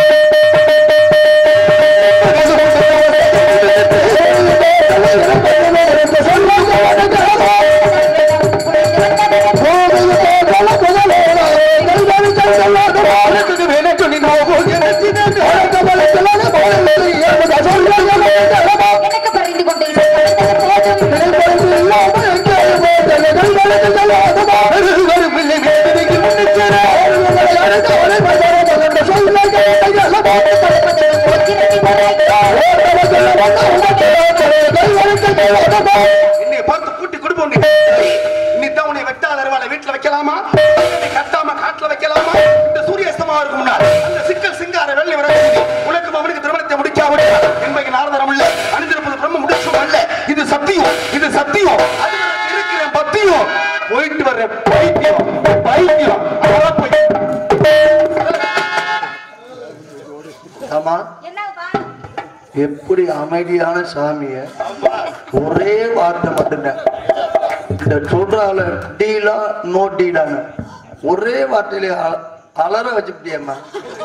எனக்கு பறிந்து கொண்டு போதும் இன்னைக்கு பார்த்து கூட்டி கொடுப்போம் நீ இன்னைக்கு உன்னை வெட்டாத அருவாளை வீட்டுல வைக்கலாமா நீ கட்டாம காட்டுல வைக்கலாமா இந்த சூரிய அஸ்தமா இருக்கும் முன்னாடி அந்த சிக்கல் சிங்கார வெள்ளி வர உனக்கு அவனுக்கு திருமணத்தை முடிக்காவிட என்பது நாரதரம் இல்ல அணிந்திருப்பது பிரம்ம முடிச்சும் அல்ல இது சத்தியம் இது சத்தியம் அது எனக்கு இருக்கிற பத்தியம் போயிட்டு வர்ற பைத்தியம் பைத்தியம் அதெல்லாம் போய் ஆமா என்னப்பா எப்படி அமைதியான சாமிய ஒரே வார்த்தை மட்டும்தான் இந்த சொல்றால டீலா நோ டீலான்னு ஒரே வார்த்தையில அ- அலற வச்சுட்டியம்மா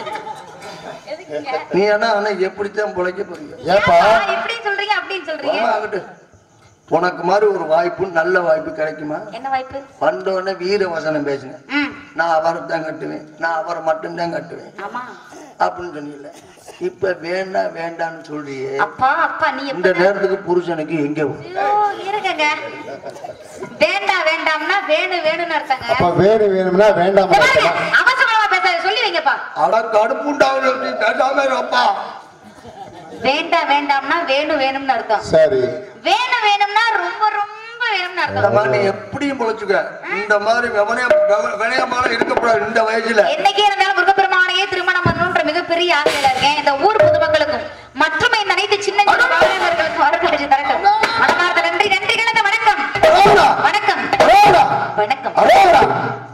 நீ ஆனா ஆனா எப்படித்தான் பிழைக்க போறீங்க ஏப்பா இப்படி சொல்றீங்க அப்படின்னு சொல்றீங்க வாமா அங்கிட்டு. உனக்கு மாதிரி ஒரு வாய்ப்பு நல்ல வாய்ப்பு கிடைக்குமா என்ன வாய்ப்பு வந்தோடனே வீர வசனம் பேசுங்க ம் நான் அவரை தான் கட்டுவேன் நான் அவரை மட்டும்தான் கட்டுவேன் ஆமா அப்படின்னு சொன்னீங்கல்ல இப்ப வேண்டாம் வேண்டாம்னு சொல்றியே அப்பா அப்பா நீ இந்த எப்ப நேரத்துக்கு புருஷனுக்கு எங்க போகும்? ஐயோ இருக்கங்க வேண்டாம் வேண்டாம்னா வேணும் வேணும்னு அர்த்தங்க அப்ப வேணும் வேணும்னா வேண்டாம் இந்த பாருங்க, அவசரமா பேசாத சொல்லி வைங்கப்பா அட கடுப்புண்டாவது பேசாம இருப்பா வேண்டாம் வேண்டாம்னா வேணும் வேணும்னு அர்த்தம் சரி வேணும் வேணும்னா ரொம்ப ரொம்ப வேணும்னு இந்த அர்த்தம் மாதிரி நீ எப்படியும் பொழைச்சுக்க இந்த மாதிரி விவனைய வினயமான இருக்கக்கூடாது இந்த வயசுல என்னைக்கே இருந்தாலும் முருகப்பெருமானையே திருமணம் பண்ணணும்ன்ற மிகப்பெரிய ஆசையில இருக்கேன் இந்த ஊர் பொதுமக்களுக்கும் மற்றும் இந்த அனைத்து சின்ன சின்ன பாவலர்களுக்கும் வரக்காட்சி தரட்டும் மனமார்ந்த நன்றி நன்றி கலந்த வணக்கம் அரோரா! வணக்கம் அரோரா! வணக்கம் அரோரா!